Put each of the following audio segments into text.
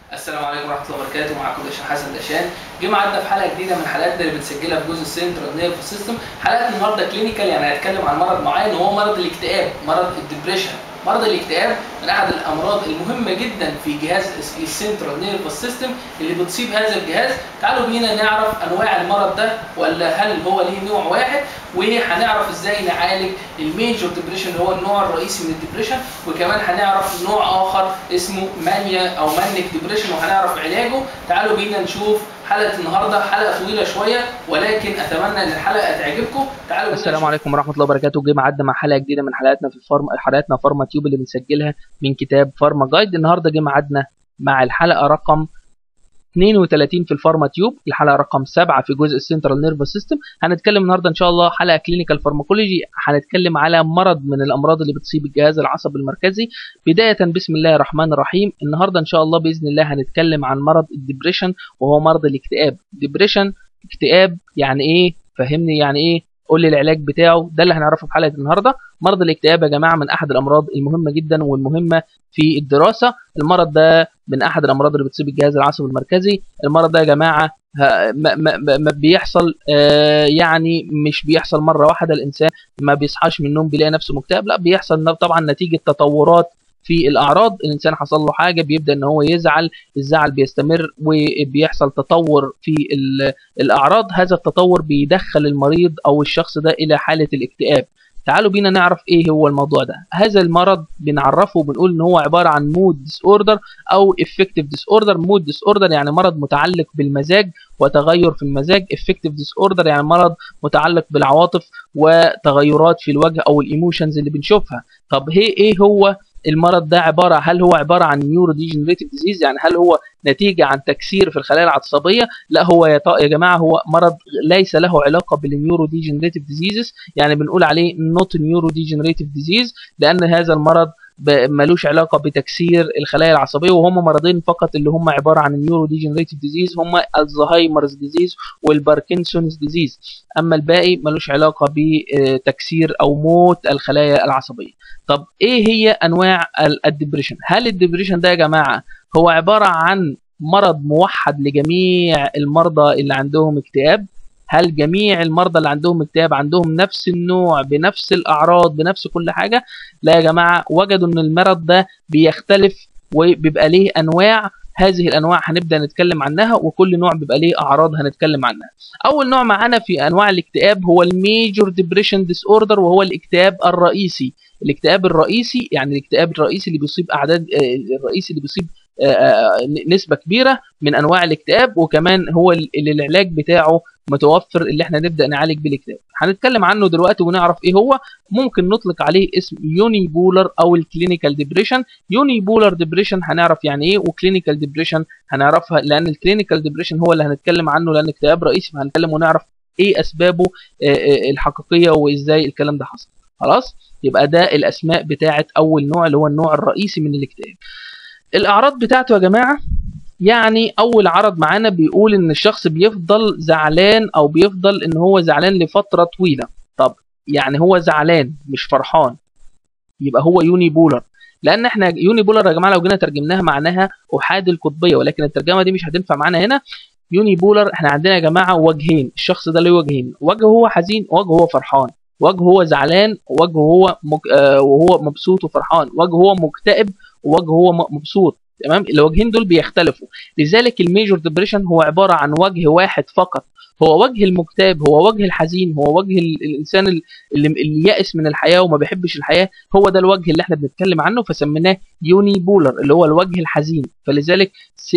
السلام عليكم ورحمه الله وبركاته معاكم دشان حسن دشان جه ميعادنا في حلقه جديده من حلقاتنا اللي بنسجلها في جزء السنترال نيرف سيستم حلقه النهارده كلينيكال يعني هنتكلم عن مرض معين وهو مرض الاكتئاب مرض الدبريشن مرض الاكتئاب من احد الامراض المهمه جدا في جهاز السنترال نيرف سيستم اللي بتصيب هذا الجهاز تعالوا بينا نعرف انواع المرض ده ولا هل هو ليه نوع واحد وهنعرف ازاي نعالج الميجور ديبريشن اللي هو النوع الرئيسي من الدبريشن وكمان هنعرف نوع اخر اسمه مانيا او مانيك ديبريشن وهنعرف علاجه تعالوا بينا نشوف حلقه النهارده حلقه طويله شويه ولكن اتمنى ان الحلقه تعجبكم تعالوا بينا السلام نشوف. عليكم ورحمه الله وبركاته جه ميعادنا مع حلقه جديده من حلقاتنا في الفارما حلقاتنا فارما تيوب اللي بنسجلها من كتاب فارما جايد النهارده جه ميعادنا مع الحلقه رقم 32 في الفارما تيوب الحلقه رقم 7 في جزء السنترال نيرفس سيستم هنتكلم النهارده ان شاء الله حلقه كلينيكال فارماكولوجي هنتكلم على مرض من الامراض اللي بتصيب الجهاز العصبي المركزي بدايه بسم الله الرحمن الرحيم النهارده ان شاء الله باذن الله هنتكلم عن مرض الدبريشن وهو مرض الاكتئاب ديبريشن اكتئاب يعني ايه فهمني يعني ايه قول لي العلاج بتاعه ده اللي هنعرفه في حلقه النهارده مرض الاكتئاب يا جماعه من احد الامراض المهمه جدا والمهمه في الدراسه المرض ده من احد الامراض اللي بتصيب الجهاز العصبي المركزي المرض ده يا جماعه ها- ما, ما, ما ما بيحصل آه يعني مش بيحصل مره واحده الانسان ما بيصحاش من النوم بيلاقي نفسه مكتئب لا بيحصل طبعا نتيجه تطورات في الاعراض الانسان حصل له حاجه بيبدا ان هو يزعل الزعل بيستمر وبيحصل تطور في ال- الاعراض هذا التطور بيدخل المريض او الشخص ده الى حاله الاكتئاب تعالوا بينا نعرف ايه هو الموضوع ده هذا المرض بنعرفه بنقول ان هو عباره عن مود ديس اوردر او افكتيف ديس اوردر مود ديس اوردر يعني مرض متعلق بالمزاج وتغير في المزاج افكتيف ديس اوردر يعني مرض متعلق بالعواطف وتغيرات في الوجه او الايموشنز اللي بنشوفها طب هي ايه هو المرض ده عباره هل هو عباره عن نيورو ديجنريتيف ديزيز يعني هل هو نتيجه عن تكسير في الخلايا العصبيه لا هو يا, ط- يا جماعه هو مرض ليس له علاقه بالنيورو ديجنريتيف ديزيزز يعني بنقول عليه نوت نيورو ديجنريتيف ديزيز لان هذا المرض ب- ملوش علاقه بتكسير الخلايا العصبيه وهم مرضين فقط اللي هم عباره عن النيورو ديجنريتيف ديزيز هم الزهايمرز ديزيز والباركنسونز ديزيز اما الباقي ملوش علاقه بتكسير او موت الخلايا العصبيه طب ايه هي انواع ال- الدبريشن هل الدبريشن ده يا جماعه هو عباره عن مرض موحد لجميع المرضى اللي عندهم اكتئاب هل جميع المرضى اللي عندهم اكتئاب عندهم نفس النوع بنفس الاعراض بنفس كل حاجه لا يا جماعه وجدوا ان المرض ده بيختلف وبيبقى ليه انواع هذه الانواع هنبدا نتكلم عنها وكل نوع بيبقى ليه اعراض هنتكلم عنها اول نوع معانا في انواع الاكتئاب هو الميجور ديبريشن ديس اوردر وهو الاكتئاب الرئيسي الاكتئاب الرئيسي يعني الاكتئاب الرئيسي اللي بيصيب اعداد آه، الرئيسي اللي بيصيب آه، آه، نسبه كبيره من انواع الاكتئاب وكمان هو اللي العلاج بتاعه متوفر اللي احنا نبدا نعالج بيه الاكتئاب هنتكلم عنه دلوقتي ونعرف ايه هو ممكن نطلق عليه اسم يوني بولر او الكلينيكال ديبريشن يوني بولر ديبريشن هنعرف يعني ايه وكلينيكال ديبريشن هنعرفها لان الكلينيكال ديبريشن هو اللي هنتكلم عنه لان اكتئاب رئيسي فهنتكلم ونعرف ايه اسبابه آه، آه، الحقيقيه وازاي الكلام ده حصل خلاص يبقى ده الاسماء بتاعه اول نوع اللي هو النوع الرئيسي من الاكتئاب الاعراض بتاعته يا جماعه يعني اول عرض معانا بيقول ان الشخص بيفضل زعلان او بيفضل ان هو زعلان لفتره طويله طب يعني هو زعلان مش فرحان يبقى هو يوني بولر لان احنا يوني بولر يا جماعه لو جينا ترجمناها معناها احاد القطبيه ولكن الترجمه دي مش هتنفع معانا هنا يوني بولر احنا عندنا يا جماعه وجهين الشخص ده له وجهين وجه هو حزين وجه هو فرحان وجه هو زعلان وجه هو مك... آه وهو مبسوط وفرحان وجه هو مكتئب ووجه هو م- مبسوط تمام الوجهين دول بيختلفوا لذلك الميجور ديبريشن هو عباره عن وجه واحد فقط هو وجه المكتئب هو وجه الحزين هو وجه ال- الانسان ال- اللي, اللي يائس من الحياه وما بيحبش الحياه هو ده الوجه اللي احنا بنتكلم عنه فسميناه يوني بولر اللي هو الوجه الحزين فلذلك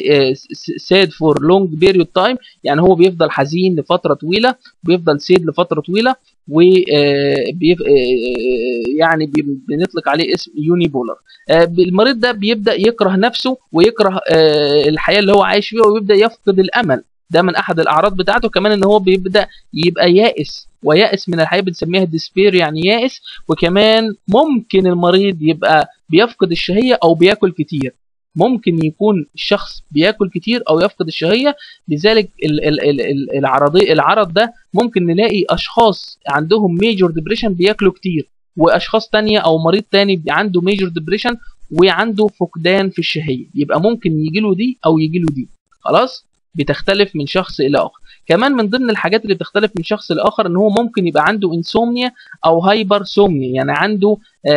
ساد فور لونج بيريود تايم يعني هو بيفضل حزين لفتره طويله بيفضل سيد لفتره طويله و آه، بيف- آه، يعني بي- بنطلق عليه اسم يوني بولر آه، المريض ده بيبدا يكره نفسه ويكره آه، الحياه اللي هو عايش فيها ويبدا يفقد الامل ده من احد الاعراض بتاعته كمان ان هو بيبدا يبقى يائس ويائس من الحياه بنسميها ديسبير يعني يائس وكمان ممكن المريض يبقى بيفقد الشهيه او بياكل كتير ممكن يكون الشخص بياكل كتير او يفقد الشهيه لذلك ال- ال- ال- ال- العرضي العرض ده ممكن نلاقي اشخاص عندهم ميجور ديبريشن بياكلوا كتير واشخاص تانية او مريض تاني عنده ميجر ديبريشن وعنده فقدان في الشهيه يبقى ممكن يجي له دي او يجي له دي خلاص بتختلف من شخص الى اخر كمان من ضمن الحاجات اللي بتختلف من شخص لاخر ان هو ممكن يبقى عنده انسومنيا او هايبر سومنيا يعني عنده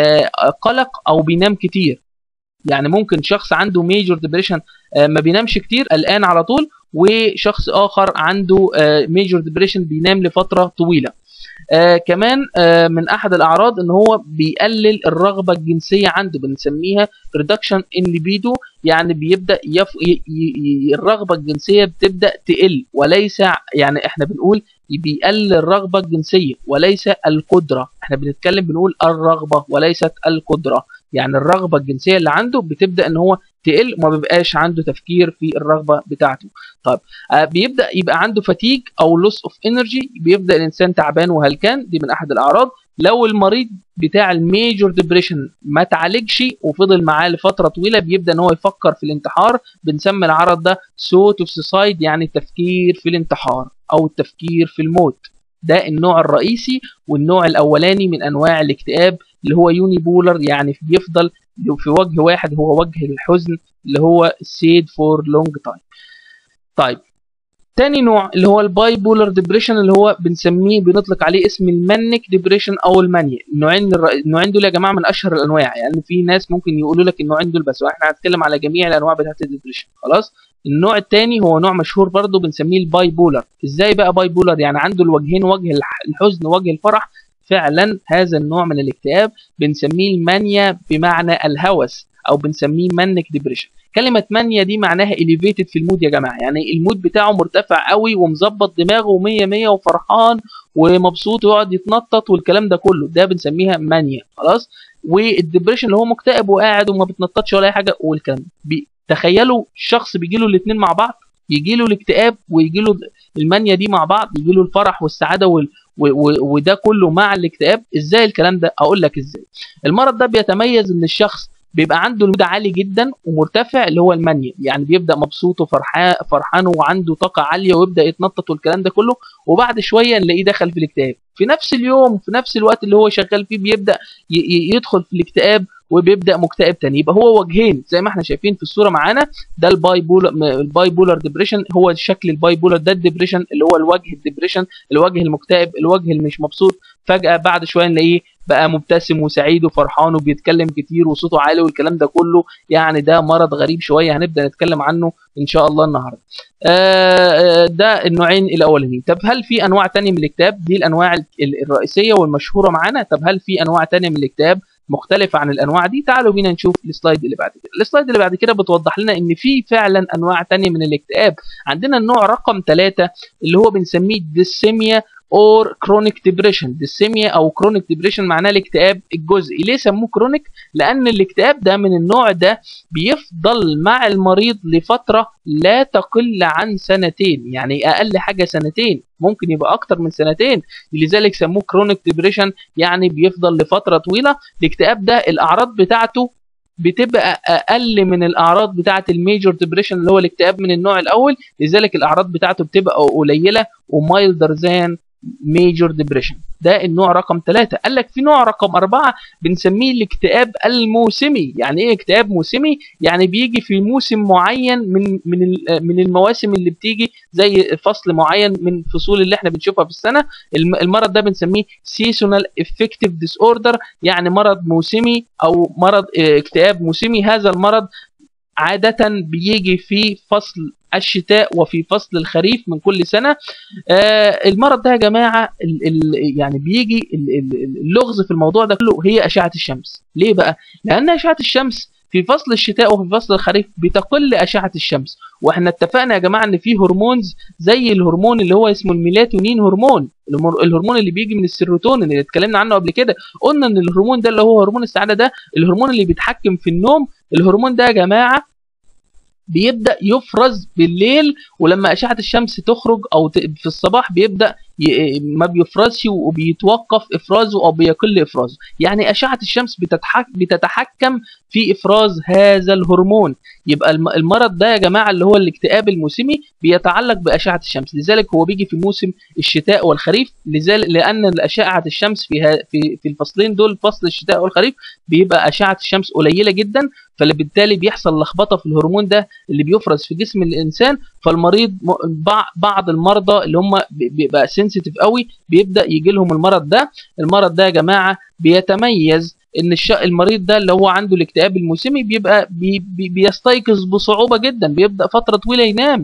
قلق او بينام كتير يعني ممكن شخص عنده ميجور ديبريشن ما بينامش كتير قلقان على طول وشخص اخر عنده ميجور ديبريشن بينام لفتره طويله آه كمان آه من احد الاعراض ان هو بيقلل الرغبه الجنسيه عنده بنسميها reduction in libido يعني بيبدا يف... ي... ي... الرغبه الجنسيه بتبدا تقل وليس يعني احنا بنقول بيقلل الرغبه الجنسيه وليس القدره احنا بنتكلم بنقول الرغبه وليست القدره يعني الرغبه الجنسيه اللي عنده بتبدا ان هو تقل وما بيبقاش عنده تفكير في الرغبه بتاعته طيب آه بيبدا يبقى عنده فتيج او لوس اوف انرجي بيبدا الانسان تعبان وهلكان دي من احد الاعراض لو المريض بتاع الميجور ديبريشن ما تعالجش وفضل معاه لفتره طويله بيبدا ان هو يفكر في الانتحار بنسمي العرض ده سوت اوف سوسايد يعني التفكير في الانتحار او التفكير في الموت ده النوع الرئيسي والنوع الاولاني من انواع الاكتئاب اللي هو يوني بولر يعني بيفضل في وجه واحد هو وجه الحزن اللي هو سيد فور لونج تايم طيب تاني نوع اللي هو الباي بولر ديبريشن اللي هو بنسميه بنطلق عليه اسم المانيك ديبريشن او المانيا النوعين النوعين دول يا جماعه من اشهر الانواع يعني في ناس ممكن يقولوا لك النوعين دول بس واحنا هنتكلم على جميع الانواع بتاعت الديبريشن خلاص النوع الثاني هو نوع مشهور برضه بنسميه الباي بولر ازاي بقى باي بولر يعني عنده الوجهين وجه الحزن وجه الفرح فعلا هذا النوع من الاكتئاب بنسميه المانيا بمعنى الهوس او بنسميه مانيك ديبريشن كلمة مانيا دي معناها elevated في المود يا جماعة يعني المود بتاعه مرتفع قوي ومظبط دماغه مية مية وفرحان ومبسوط ويقعد يتنطط والكلام ده كله ده بنسميها مانيا خلاص والديبريشن اللي هو مكتئب وقاعد وما بتنططش ولا اي حاجة والكلام تخيلوا شخص بيجي له الاثنين مع بعض يجي له الاكتئاب ويجي له المانيا دي مع بعض يجي له الفرح والسعادة وال وده كله مع الاكتئاب ازاي الكلام ده اقول لك ازاي المرض ده بيتميز ان الشخص بيبقى عنده المود عالي جدا ومرتفع اللي هو المانيا يعني بيبدا مبسوط وفرحان فرحان وعنده طاقه عاليه ويبدا يتنطط والكلام ده كله وبعد شويه نلاقيه دخل في الاكتئاب في نفس اليوم في نفس الوقت اللي هو شغال فيه بيبدا يدخل في الاكتئاب وبيبدا مكتئب تاني يبقى هو وجهين زي ما احنا شايفين في الصوره معانا ده الباي بولر الباي بولر ديبريشن هو شكل الباي بولر ده الديبريشن اللي هو الوجه الديبريشن الوجه المكتئب الوجه اللي مش مبسوط فجاه بعد شويه نلاقيه بقى مبتسم وسعيد وفرحان وبيتكلم كتير وصوته عالي والكلام ده كله يعني ده مرض غريب شويه هنبدا نتكلم عنه ان شاء الله النهارده آه ده النوعين الاولانيين طب هل في انواع تانية من الاكتئاب دي الانواع الرئيسيه والمشهوره معانا طب هل في انواع تانية من الاكتئاب مختلفة عن الأنواع دي تعالوا بينا نشوف السلايد اللي بعد كده السلايد اللي بعد كده بتوضح لنا إن في فعلا أنواع تانية من الاكتئاب عندنا النوع رقم ثلاثة اللي هو بنسميه ديسيميا اور كرونيك ديبريشن ديسيميا او كرونيك ديبريشن معناه الاكتئاب الجزئي ليه سموه كرونيك لان الاكتئاب ده من النوع ده بيفضل مع المريض لفتره لا تقل عن سنتين يعني اقل حاجه سنتين ممكن يبقى اكتر من سنتين لذلك سموه كرونيك ديبريشن يعني بيفضل لفتره طويله الاكتئاب ده الاعراض بتاعته بتبقى اقل من الاعراض بتاعه الميجور ديبريشن اللي هو الاكتئاب من النوع الاول لذلك الاعراض بتاعته بتبقى قليله ومايلدر ذان ميجور ديبريشن ده النوع رقم ثلاثة قال لك في نوع رقم أربعة بنسميه الاكتئاب الموسمي يعني ايه اكتئاب موسمي يعني بيجي في موسم معين من من من المواسم اللي بتيجي زي فصل معين من الفصول اللي احنا بنشوفها في السنة المرض ده بنسميه سيسونال افكتيف ديس اوردر يعني مرض موسمي او مرض اكتئاب موسمي هذا المرض عادة بيجي في فصل الشتاء وفي فصل الخريف من كل سنة آه المرض ده يا جماعة ال ال يعني بيجي اللغز في الموضوع ده كله هي أشعة الشمس ليه بقى؟ لأن أشعة الشمس في فصل الشتاء وفي فصل الخريف بتقل أشعة الشمس واحنا اتفقنا يا جماعة ان في هرمونز زي الهرمون اللي هو اسمه الميلاتونين هرمون الهرمون اللي بيجي من السيروتونين اللي اتكلمنا عنه قبل كده قلنا ان الهرمون ده اللي هو هرمون السعادة ده الهرمون اللي بيتحكم في النوم الهرمون ده يا جماعة بيبدا يفرز بالليل ولما اشعه الشمس تخرج او في الصباح بيبدا ي- ما بيفرزش وبيتوقف افرازه او بيقل افرازه يعني اشعه الشمس بتتحك بتتحكم في افراز هذا الهرمون يبقى الم- المرض ده يا جماعه اللي هو الاكتئاب الموسمي بيتعلق باشعه الشمس لذلك هو بيجي في موسم الشتاء والخريف لذلك لان اشعه الشمس في ها- في في الفصلين دول فصل الشتاء والخريف بيبقى اشعه الشمس قليله جدا فبالتالي بيحصل لخبطه في الهرمون ده اللي بيفرز في جسم الانسان فالمريض م- بع- بعض المرضى اللي هم بي- بيبقى سنسيتيف قوي بيبدا يجي لهم المرض ده المرض ده يا جماعه بيتميز ان الش... المريض ده اللي هو عنده الاكتئاب الموسمي بيبقى بي... بي... بيستيقظ بصعوبه جدا بيبدا فتره طويله ينام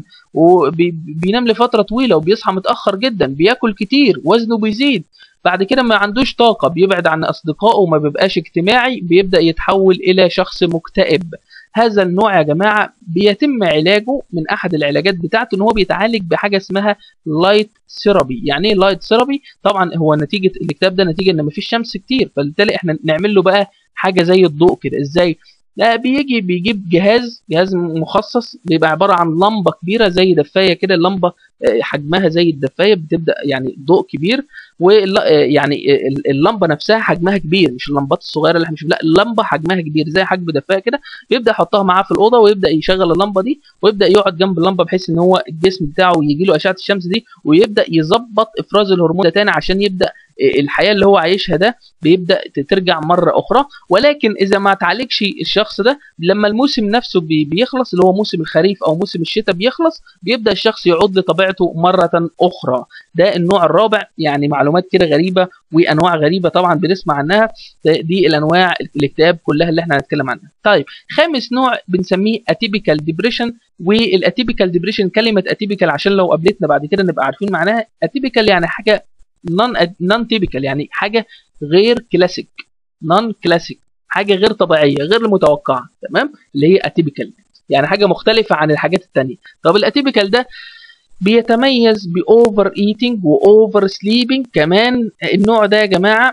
وبينام لفتره طويله وبيصحى متاخر جدا بياكل كتير وزنه بيزيد بعد كده ما عندوش طاقة بيبعد عن أصدقائه وما بيبقاش اجتماعي بيبدأ يتحول إلى شخص مكتئب هذا النوع يا جماعة بيتم علاجه من أحد العلاجات بتاعته إن هو بيتعالج بحاجة اسمها لايت ثيرابي يعني إيه لايت ثيرابي طبعا هو نتيجة الاكتئاب ده نتيجة إن مفيش شمس كتير فبالتالي إحنا نعمل له بقى حاجة زي الضوء كده إزاي لا بيجي بيجيب جهاز جهاز مخصص بيبقى عبارة عن لمبة كبيرة زي دفاية كده اللمبة آه، حجمها زي الدفاية بتبدأ يعني ضوء كبير ويعني اللمبه نفسها حجمها كبير مش اللمبات الصغيره اللي احنا بنشوف لا اللمبه حجمها كبير زي حجم دفايه كده بيبدا يحطها معاه في الاوضه ويبدا يشغل اللمبه دي ويبدا يقعد جنب اللمبه بحيث ان هو الجسم بتاعه يجي له اشعه الشمس دي ويبدا يظبط افراز الهرمون ده تاني عشان يبدا الحياه اللي هو عايشها ده بيبدا ترجع مره اخرى ولكن اذا ما تعالجش الشخص ده لما الموسم نفسه بي- بيخلص اللي هو موسم الخريف او موسم الشتاء بيخلص بيبدا الشخص يعود لطبيعته مره اخرى ده النوع الرابع يعني معلومات كده غريبه وانواع غريبه طبعا بنسمع عنها دي الانواع الاكتئاب كلها اللي احنا هنتكلم عنها طيب خامس نوع بنسميه اتيبيكال ديبريشن والاتيبيكال ديبريشن كلمه اتيبيكال عشان لو قابلتنا بعد كده نبقى عارفين معناها اتيبيكال يعني حاجه نون نون تيبيكال يعني حاجه غير كلاسيك نون كلاسيك حاجه غير طبيعيه غير متوقعه تمام اللي هي اتيبيكال يعني حاجه مختلفه عن الحاجات التانية طب الاتيبيكال ده بيتميز باوفر ايتنج واوفر سليبنج كمان النوع ده يا جماعه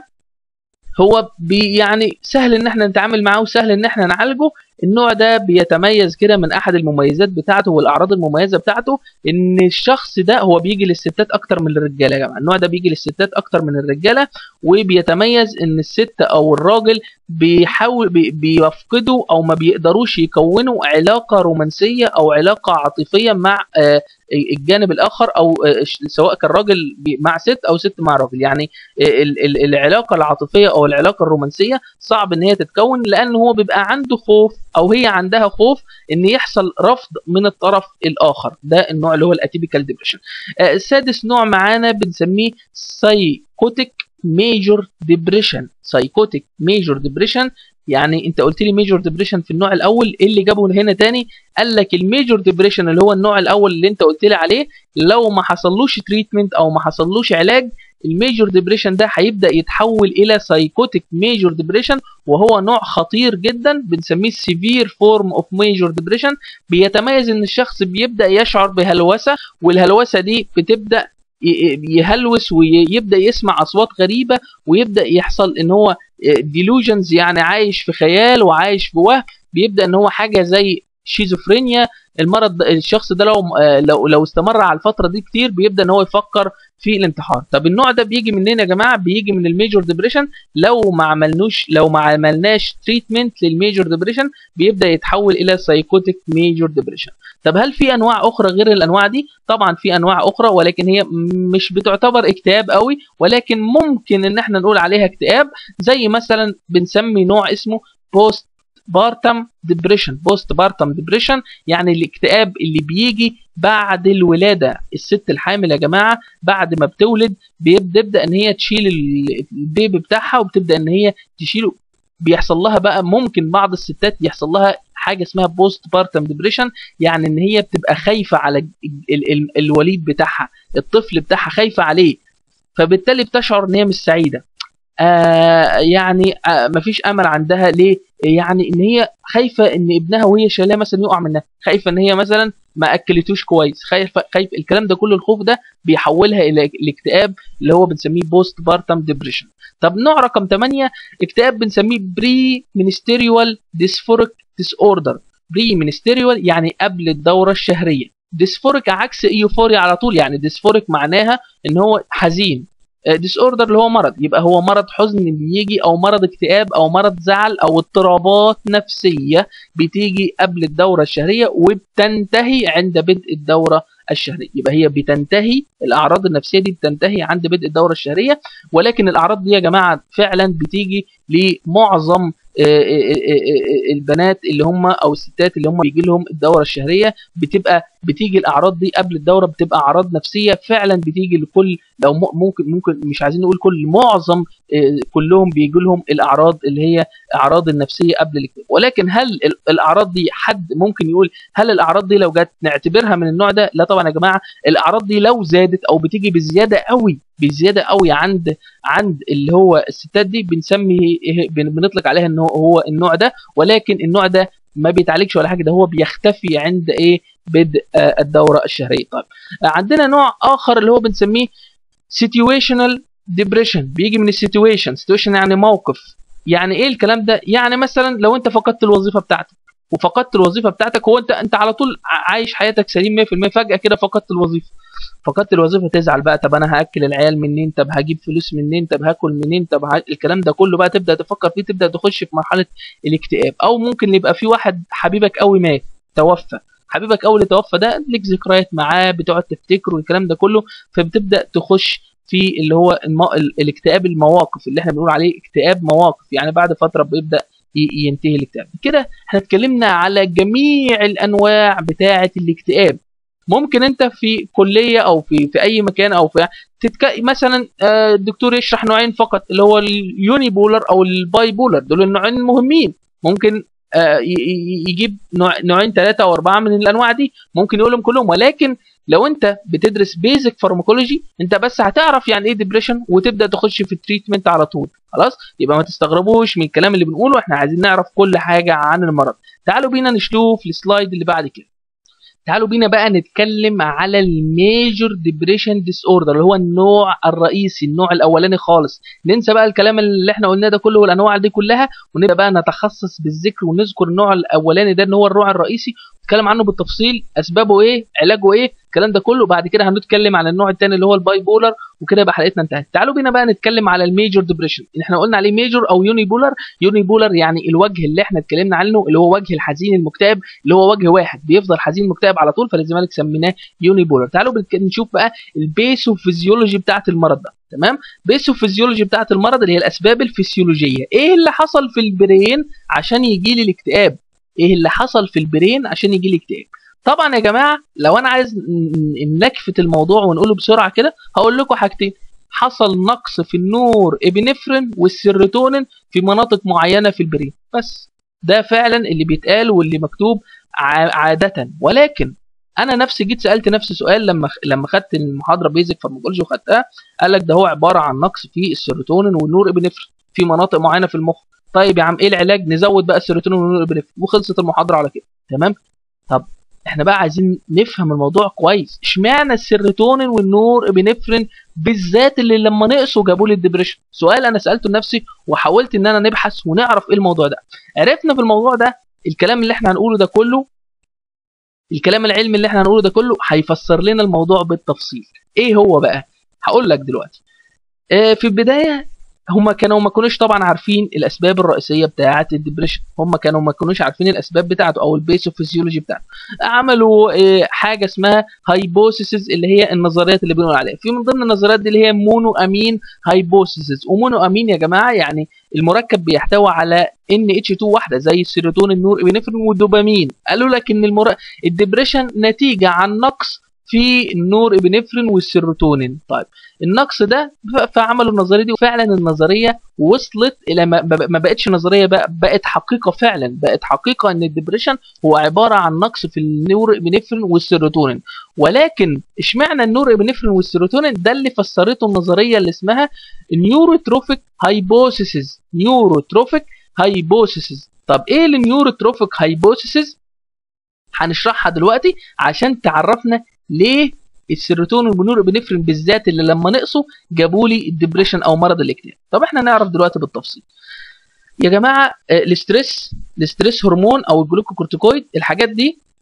هو بي يعني سهل ان احنا نتعامل معاه وسهل ان احنا نعالجه النوع ده بيتميز كده من احد المميزات بتاعته والاعراض المميزه بتاعته ان الشخص ده هو بيجي للستات اكتر من الرجاله يا جماعه النوع ده بيجي للستات اكتر من الرجاله وبيتميز ان الست او الراجل بيحاول بي بيفقدوا او ما بيقدروش يكونوا علاقه رومانسيه او علاقه عاطفيه مع آه الجانب الاخر او آه سواء كان راجل بي- مع ست او ست مع راجل يعني ال- ال- العلاقه العاطفيه او العلاقه الرومانسيه صعب ان هي تتكون لان هو بيبقى عنده خوف او هي عندها خوف ان يحصل رفض من الطرف الاخر ده النوع اللي هو الاتيبيكال ديبريشن السادس نوع معانا بنسميه سايكوتيك ميجور ديبريشن سايكوتيك ميجور ديبريشن يعني انت قلت لي ميجور ديبريشن في النوع الاول ايه اللي جابه هنا تاني قال لك الميجور ديبريشن اللي هو النوع الاول اللي انت قلت لي عليه لو ما حصلوش تريتمنت او ما حصلوش علاج الميجور ديبريشن ده هيبدا يتحول الى سايكوتيك ميجور ديبريشن وهو نوع خطير جدا بنسميه سيفير فورم اوف ميجور ديبريشن بيتميز ان الشخص بيبدا يشعر بهلوسه والهلوسه دي بتبدا ي- يهلوس ويبدا يسمع اصوات غريبه ويبدا يحصل ان هو ديلوجنز يعني عايش في خيال وعايش في وهم بيبدا ان هو حاجه زي شيزوفرينيا المرض ده- الشخص ده لو لو لو استمر على الفتره دي كتير بيبدا ان هو يفكر في الانتحار طب النوع ده بيجي منين يا جماعه بيجي من الميجور ديبريشن لو ما عملنوش لو ما عملناش تريتمنت للميجور ديبريشن بيبدا يتحول الى سايكوتيك ميجور ديبريشن طب هل في انواع اخرى غير الانواع دي طبعا في انواع اخرى ولكن هي مش بتعتبر اكتئاب قوي ولكن ممكن ان احنا نقول عليها اكتئاب زي مثلا بنسمي نوع اسمه بوست بارتم ديبريشن بوست بارتم ديبريشن يعني الاكتئاب اللي بيجي بعد الولاده الست الحامل يا جماعه بعد ما بتولد بتبدا ان هي تشيل ال- البيبي بتاعها وبتبدا ان هي تشيله بيحصل لها بقى ممكن بعض الستات يحصل لها حاجه اسمها بوست بارتم ديبريشن يعني ان هي بتبقى خايفه على ال- ال- ال- الوليد بتاعها الطفل بتاعها خايفه عليه فبالتالي بتشعر ان هي مش سعيده آه يعني آه مفيش امل عندها ليه يعني ان هي خايفه ان ابنها وهي شايلاه مثلا يقع منها خايفه ان هي مثلا ما اكلتوش كويس خايفه خايف الكلام ده كل الخوف ده بيحولها الى الاكتئاب اللي هو بنسميه بوست بارتم ديبريشن طب نوع رقم 8 اكتئاب بنسميه بري مينستيريوال ديسفورك ديس اوردر بري مينستيريوال يعني قبل الدوره الشهريه ديسفوريك عكس ايوفوريا على طول يعني ديسفوريك معناها ان هو حزين ديس اوردر اللي هو مرض يبقى هو مرض حزن بيجي او مرض اكتئاب او مرض زعل او اضطرابات نفسيه بتيجي قبل الدوره الشهريه وبتنتهي عند بدء الدوره الشهريه يبقى هي بتنتهي الاعراض النفسيه دي بتنتهي عند بدء الدوره الشهريه ولكن الاعراض دي يا جماعه فعلا بتيجي لمعظم البنات اللي هم او الستات اللي هم بيجي لهم الدوره الشهريه بتبقى بتيجي الاعراض دي قبل الدوره بتبقى اعراض نفسيه فعلا بتيجي لكل لو ممكن ممكن مش عايزين نقول كل معظم كلهم بيجي لهم الاعراض اللي هي اعراض النفسيه قبل الاكتئاب ولكن هل الاعراض دي حد ممكن يقول هل الاعراض دي لو جت نعتبرها من النوع ده لا طبعا يا جماعه الاعراض دي لو زادت او بتيجي بزياده قوي بزياده قوي عند عند اللي هو الستات دي بنسمي بنطلق عليها ان هو النوع ده ولكن النوع ده ما بيتعالجش ولا حاجه ده هو بيختفي عند ايه بدء الدوره الشهريه طيب عندنا نوع اخر اللي هو بنسميه situational depression بيجي من السيتويشن سيتويشن يعني موقف يعني ايه الكلام ده يعني مثلا لو انت فقدت الوظيفه بتاعتك وفقدت الوظيفه بتاعتك هو انت انت على طول عايش حياتك سليم 100% فجاه كده فقدت الوظيفه فقدت الوظيفه تزعل بقى طب انا هاكل العيال منين طب هجيب فلوس منين طب هاكل منين طب ه... الكلام ده كله بقى تبدا تفكر فيه تبدا تخش في مرحله الاكتئاب او ممكن يبقى في واحد حبيبك قوي مات توفى حبيبك قوي اللي توفى ده ليك ذكريات معاه بتقعد تفتكره والكلام ده كله فبتبدا تخش في اللي هو الم... الاكتئاب المواقف اللي احنا بنقول عليه اكتئاب مواقف يعني بعد فتره بيبدا ينتهي الاكتئاب كده احنا اتكلمنا على جميع الانواع بتاعه الاكتئاب ممكن انت في كليه او في في اي مكان او في تتك... مثلا الدكتور يشرح نوعين فقط اللي هو اليوني بولر او الباي بولر دول النوعين المهمين ممكن يجيب نوع... نوعين ثلاثه او اربعه من الانواع دي ممكن يقولهم كلهم ولكن لو انت بتدرس بيزك فارماكولوجي انت بس هتعرف يعني ايه ديبريشن وتبدا تخش في التريتمنت على طول خلاص يبقى ما تستغربوش من الكلام اللي بنقوله احنا عايزين نعرف كل حاجه عن المرض تعالوا بينا نشوف السلايد اللي بعد كده تعالوا بينا بقى نتكلم على الميجور ديبريشن ديس اوردر اللي هو النوع الرئيسي النوع الاولاني خالص ننسى بقى الكلام اللي احنا قلناه ده كله والانواع دي كلها ونبدا بقى نتخصص بالذكر ونذكر النوع الاولاني ده ان هو النوع الرئيسي نتكلم عنه بالتفصيل اسبابه ايه علاجه ايه الكلام ده كله بعد كده هنتكلم على النوع الثاني اللي هو الباي بولر وكده يبقى حلقتنا انتهت تعالوا بينا بقى نتكلم على الميجور ديبريشن احنا قلنا عليه ميجور او يوني بولر يوني بولر يعني الوجه اللي احنا اتكلمنا عنه اللي هو وجه الحزين المكتئب اللي هو وجه واحد بيفضل حزين مكتئب على طول فلذلك سميناه يوني بولر تعالوا نشوف بقى البيسوفيزيولوجي بتاعه المرض ده تمام بيسوفيزيولوجي بتاعه المرض اللي هي الاسباب الفسيولوجيه ايه اللي حصل في البرين عشان يجي لي الاكتئاب ايه اللي حصل في البرين عشان يجي لي اكتئاب طبعا يا جماعه لو انا عايز نكفت الموضوع ونقوله بسرعه كده هقول لكم حاجتين حصل نقص في النور ابنفرين والسيروتونين في مناطق معينه في البرين بس ده فعلا اللي بيتقال واللي مكتوب عاده ولكن انا نفسي جيت سالت نفسي سؤال لما لما خدت المحاضره بيزك فارماكولوجي وخدتها قال لك ده هو عباره عن نقص في السيروتونين والنور ابنفرين في مناطق معينه في المخ طيب يا عم ايه العلاج نزود بقى السيروتونين والنور ابنفرين وخلصت المحاضره على كده تمام طب احنا بقى عايزين نفهم الموضوع كويس اشمعنى السيروتونين والنور ابنفرين بالذات اللي لما نقصوا جابوا لي الدبريشن سؤال انا سالته لنفسي وحاولت ان انا نبحث ونعرف ايه الموضوع ده عرفنا في الموضوع ده الكلام اللي احنا هنقوله ده كله الكلام العلمي اللي احنا هنقوله ده كله هيفسر لنا الموضوع بالتفصيل ايه هو بقى هقول لك دلوقتي اه في البدايه هم كانوا ما كانوش طبعا عارفين الاسباب الرئيسيه بتاعه الدبريشن هم كانوا ما كانوش عارفين الاسباب بتاعته او البيسوفيزيولوجي بتاعته عملوا حاجه اسمها هايبوسيسز اللي هي النظريات اللي بنقول عليها في من ضمن النظريات دي اللي هي مونو امين هايبوسيسز ومونو امين يا جماعه يعني المركب بيحتوي على ان اتش 2 واحده زي السيروتونين النور ابنفرين والدوبامين قالوا لك ان المر... الدبريشن نتيجه عن نقص في النور ابنفرين والسيروتونين طيب النقص ده فعملوا النظريه دي وفعلا النظريه وصلت الى ما بقتش نظريه بقى بقت حقيقه فعلا بقت حقيقه ان الدبريشن هو عباره عن نقص في النور ابنفرين والسيروتونين ولكن اشمعنى النور ابنفرين والسيروتونين ده اللي فسرته النظريه اللي اسمها نيوروتروفيك هايبوسيسز نيوروتروفيك هايبوسيسز طب ايه النيوروتروفيك هايبوسيسز هنشرحها دلوقتي عشان تعرفنا ليه السيروتونين والنور ابنفرين بالذات اللي لما نقصوا جابوا لي الدبريشن او مرض الاكتئاب طب احنا نعرف دلوقتي بالتفصيل يا جماعه الاستريس الاستريس هرمون او الجلوكوكورتيكويد الحاجات دي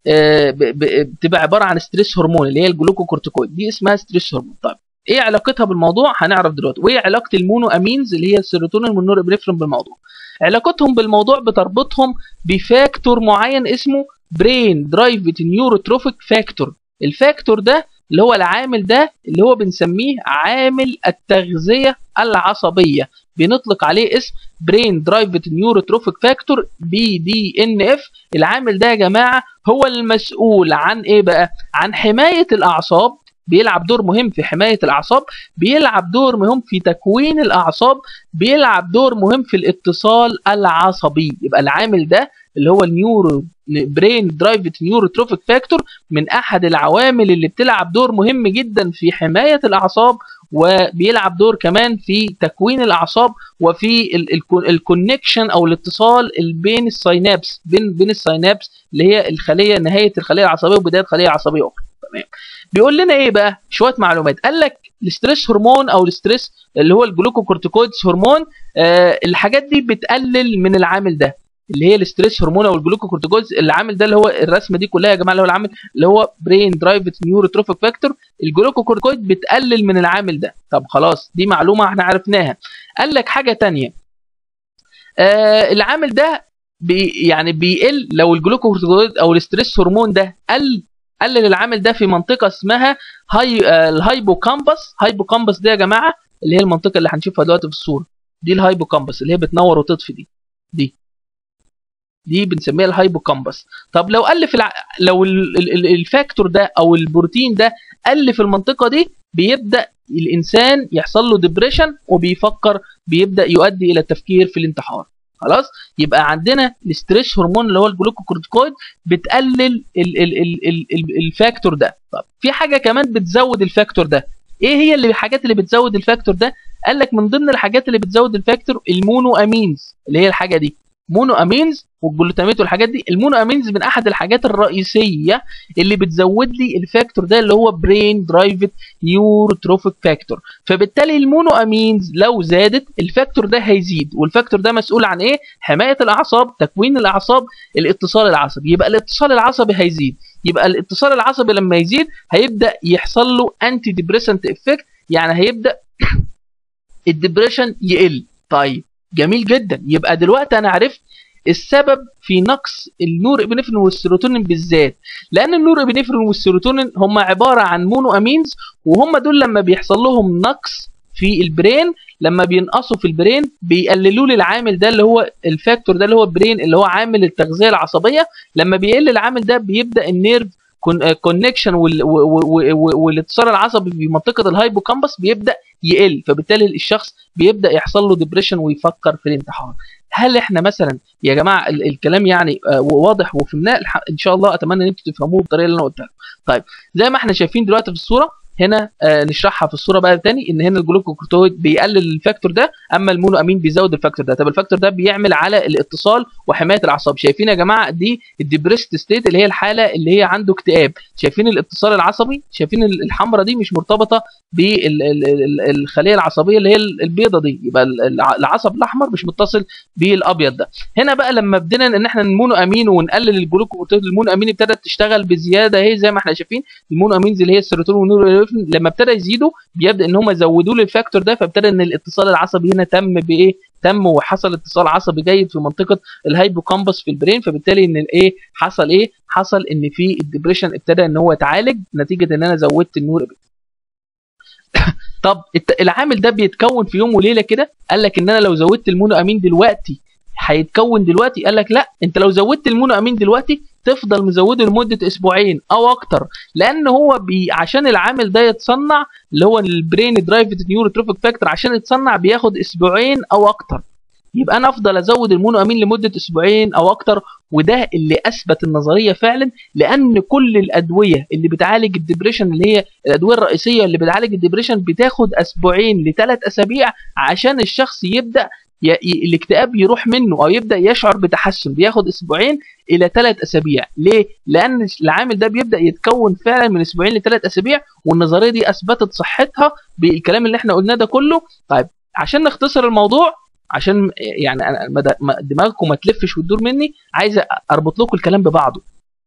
آه، ب- ب- بتبقى عباره عن ستريس هرمون اللي هي الجلوكوكورتيكويد دي اسمها ستريس هرمون طيب ايه علاقتها بالموضوع هنعرف دلوقتي وايه علاقه المونو امينز اللي هي السيروتونين والنورابنفرين بالموضوع علاقتهم بالموضوع بتربطهم بفاكتور معين اسمه برين درايفت نيوروتروفيك فاكتور الفاكتور ده اللي هو العامل ده اللي هو بنسميه عامل التغذيه العصبيه بنطلق عليه اسم برين درايفت نيوروتروفيك فاكتور بي دي ان اف العامل ده يا جماعه هو المسؤول عن ايه بقى عن حمايه الاعصاب بيلعب دور مهم في حمايه الاعصاب بيلعب دور مهم في تكوين الاعصاب بيلعب دور مهم في الاتصال العصبي يبقى العامل ده اللي هو النيورو برين درايفت نيوروتروفيك فاكتور من احد العوامل اللي بتلعب دور مهم جدا في حمايه الاعصاب وبيلعب دور كمان في تكوين الاعصاب وفي الكونكشن او الاتصال بين الساينابس بين بين الساينابس اللي هي الخليه نهايه الخليه العصبيه وبدايه خليه عصبيه اخرى تمام بيقول لنا ايه بقى شويه معلومات قال لك الستريس هرمون او الستريس اللي هو الجلوكوكورتيكويدز هرمون آه الحاجات دي بتقلل من العامل ده اللي هي الستريس هرمون او الجلوكوكورتيكويدز العامل ده اللي هو الرسمه دي كلها يا جماعه اللي هو العامل اللي هو برين درايفت نيوروتروفيك فاكتور الجلوكوكورتيكويد بتقلل من العامل ده طب خلاص دي معلومه احنا عرفناها قال لك حاجه تانية آه العامل ده بي يعني بيقل لو الجلوكوكورتيكويد او الستريس هرمون ده قل قلل العامل ده في منطقه اسمها هاي آه الهايبوكامبس هايبوكامبس دي يا جماعه اللي هي المنطقه اللي هنشوفها دلوقتي في الصوره دي الهايبوكامبس اللي هي بتنور وتطفي دي دي دي بنسميها الهايبوكامبس طب لو قل في الع... لو ال... ال... الفاكتور ده او البروتين ده قل في المنطقه دي بيبدا الانسان يحصل له ديبريشن وبيفكر بيبدا يؤدي الى التفكير في الانتحار خلاص يبقى عندنا الاستريس هرمون اللي هو الجلوكوكورتيكويد بتقلل ال ال ال ال ال الفاكتور ده طب في حاجه كمان بتزود الفاكتور ده ايه هي اللي الحاجات اللي بتزود الفاكتور ده قال لك من ضمن الحاجات اللي بتزود الفاكتور المونو امينز اللي هي الحاجه دي مونو امينز والجلوتاميت والحاجات دي المونو امينز من احد الحاجات الرئيسيه اللي بتزود لي الفاكتور ده اللي هو برين درايفت نيوروتروفيك فاكتور فبالتالي المونو امينز لو زادت الفاكتور ده هيزيد والفاكتور ده مسؤول عن ايه حمايه الاعصاب تكوين الاعصاب الاتصال العصبي يبقى الاتصال العصبي هيزيد يبقى الاتصال العصبي لما يزيد هيبدا يحصل له انتي ديبريسنت افكت يعني هيبدا الدبريشن يقل طيب جميل جدا يبقى دلوقتي انا عرفت السبب في نقص النور ابنفرين والسيروتونين بالذات لان النور ابنفرين والسيروتونين هم عباره عن مونو امينز وهم دول لما بيحصل لهم نقص في البرين لما بينقصوا في البرين بيقللوا لي العامل ده اللي هو الفاكتور ده اللي هو البرين اللي هو عامل التغذيه العصبيه لما بيقل العامل ده بيبدا النيرف كونكشن والاتصال العصبي في منطقه الهايبوكامبس بيبدا يقل فبالتالي الشخص بيبدا يحصل له ديبريشن ويفكر في الانتحار هل احنا مثلا يا جماعه ال- الكلام يعني آه، واضح وفهمناه الح- ان شاء الله اتمنى ان انتم تفهموه بالطريقه اللي انا قلتها لكم. طيب زي ما احنا شايفين دلوقتي في الصوره هنا آه نشرحها في الصوره بقى تاني ان هنا الجلوكوكورتيكويد بيقلل الفاكتور ده اما المونو امين بيزود الفاكتور ده طب الفاكتور ده بيعمل على الاتصال وحمايه الاعصاب شايفين يا جماعه دي الديبريست ستيت اللي هي الحاله اللي هي عنده اكتئاب شايفين الاتصال العصبي شايفين ال- الحمراء دي مش مرتبطه بالخليه العصبيه اللي هي ال- البيضه دي يبقى ال- الع- العصب الاحمر مش متصل بالابيض ده هنا بقى لما بدينا ان احنا المونو امين ونقلل الجلوكوكورتيكويد المونو امين ابتدت تشتغل بزياده اهي زي ما احنا شايفين المونو امينز اللي هي السيروتونين والنورابينفرين لما ابتدى يزيدوا بيبدا ان هم يزودوا لي الفاكتور ده فابتدى ان الاتصال العصبي هنا تم بايه تم وحصل اتصال عصبي جيد في منطقه الهايبوكامبس في البرين فبالتالي ان الايه حصل ايه حصل ان في الدبريشن ابتدى ان هو يتعالج نتيجه ان انا زودت النور طب الت- العامل ده بيتكون في يوم وليله كده قال لك ان انا لو زودت المونو امين دلوقتي هيتكون دلوقتي قال لك لا انت لو زودت المونو امين دلوقتي تفضل مزوده لمده اسبوعين او اكتر لان هو بي عشان العامل ده يتصنع اللي هو البرين درايفد نيوروتروفيك فاكتور عشان يتصنع بياخد اسبوعين او اكتر يبقى انا افضل ازود المونو امين لمده اسبوعين او اكتر وده اللي اثبت النظريه فعلا لان كل الادويه اللي بتعالج الدبريشن اللي هي الادويه الرئيسيه اللي بتعالج الدبريشن بتاخد اسبوعين لثلاث اسابيع عشان الشخص يبدا ي... ي... الاكتئاب يروح منه او يبدا يشعر بتحسن بياخد اسبوعين الى ثلاث اسابيع ليه لان العامل ده بيبدا يتكون فعلا من اسبوعين لثلاث اسابيع والنظريه دي اثبتت صحتها بالكلام اللي احنا قلناه ده كله طيب عشان نختصر الموضوع عشان يعني أنا ما د- ما- دماغكم ما تلفش وتدور مني عايز اربط لكم الكلام ببعضه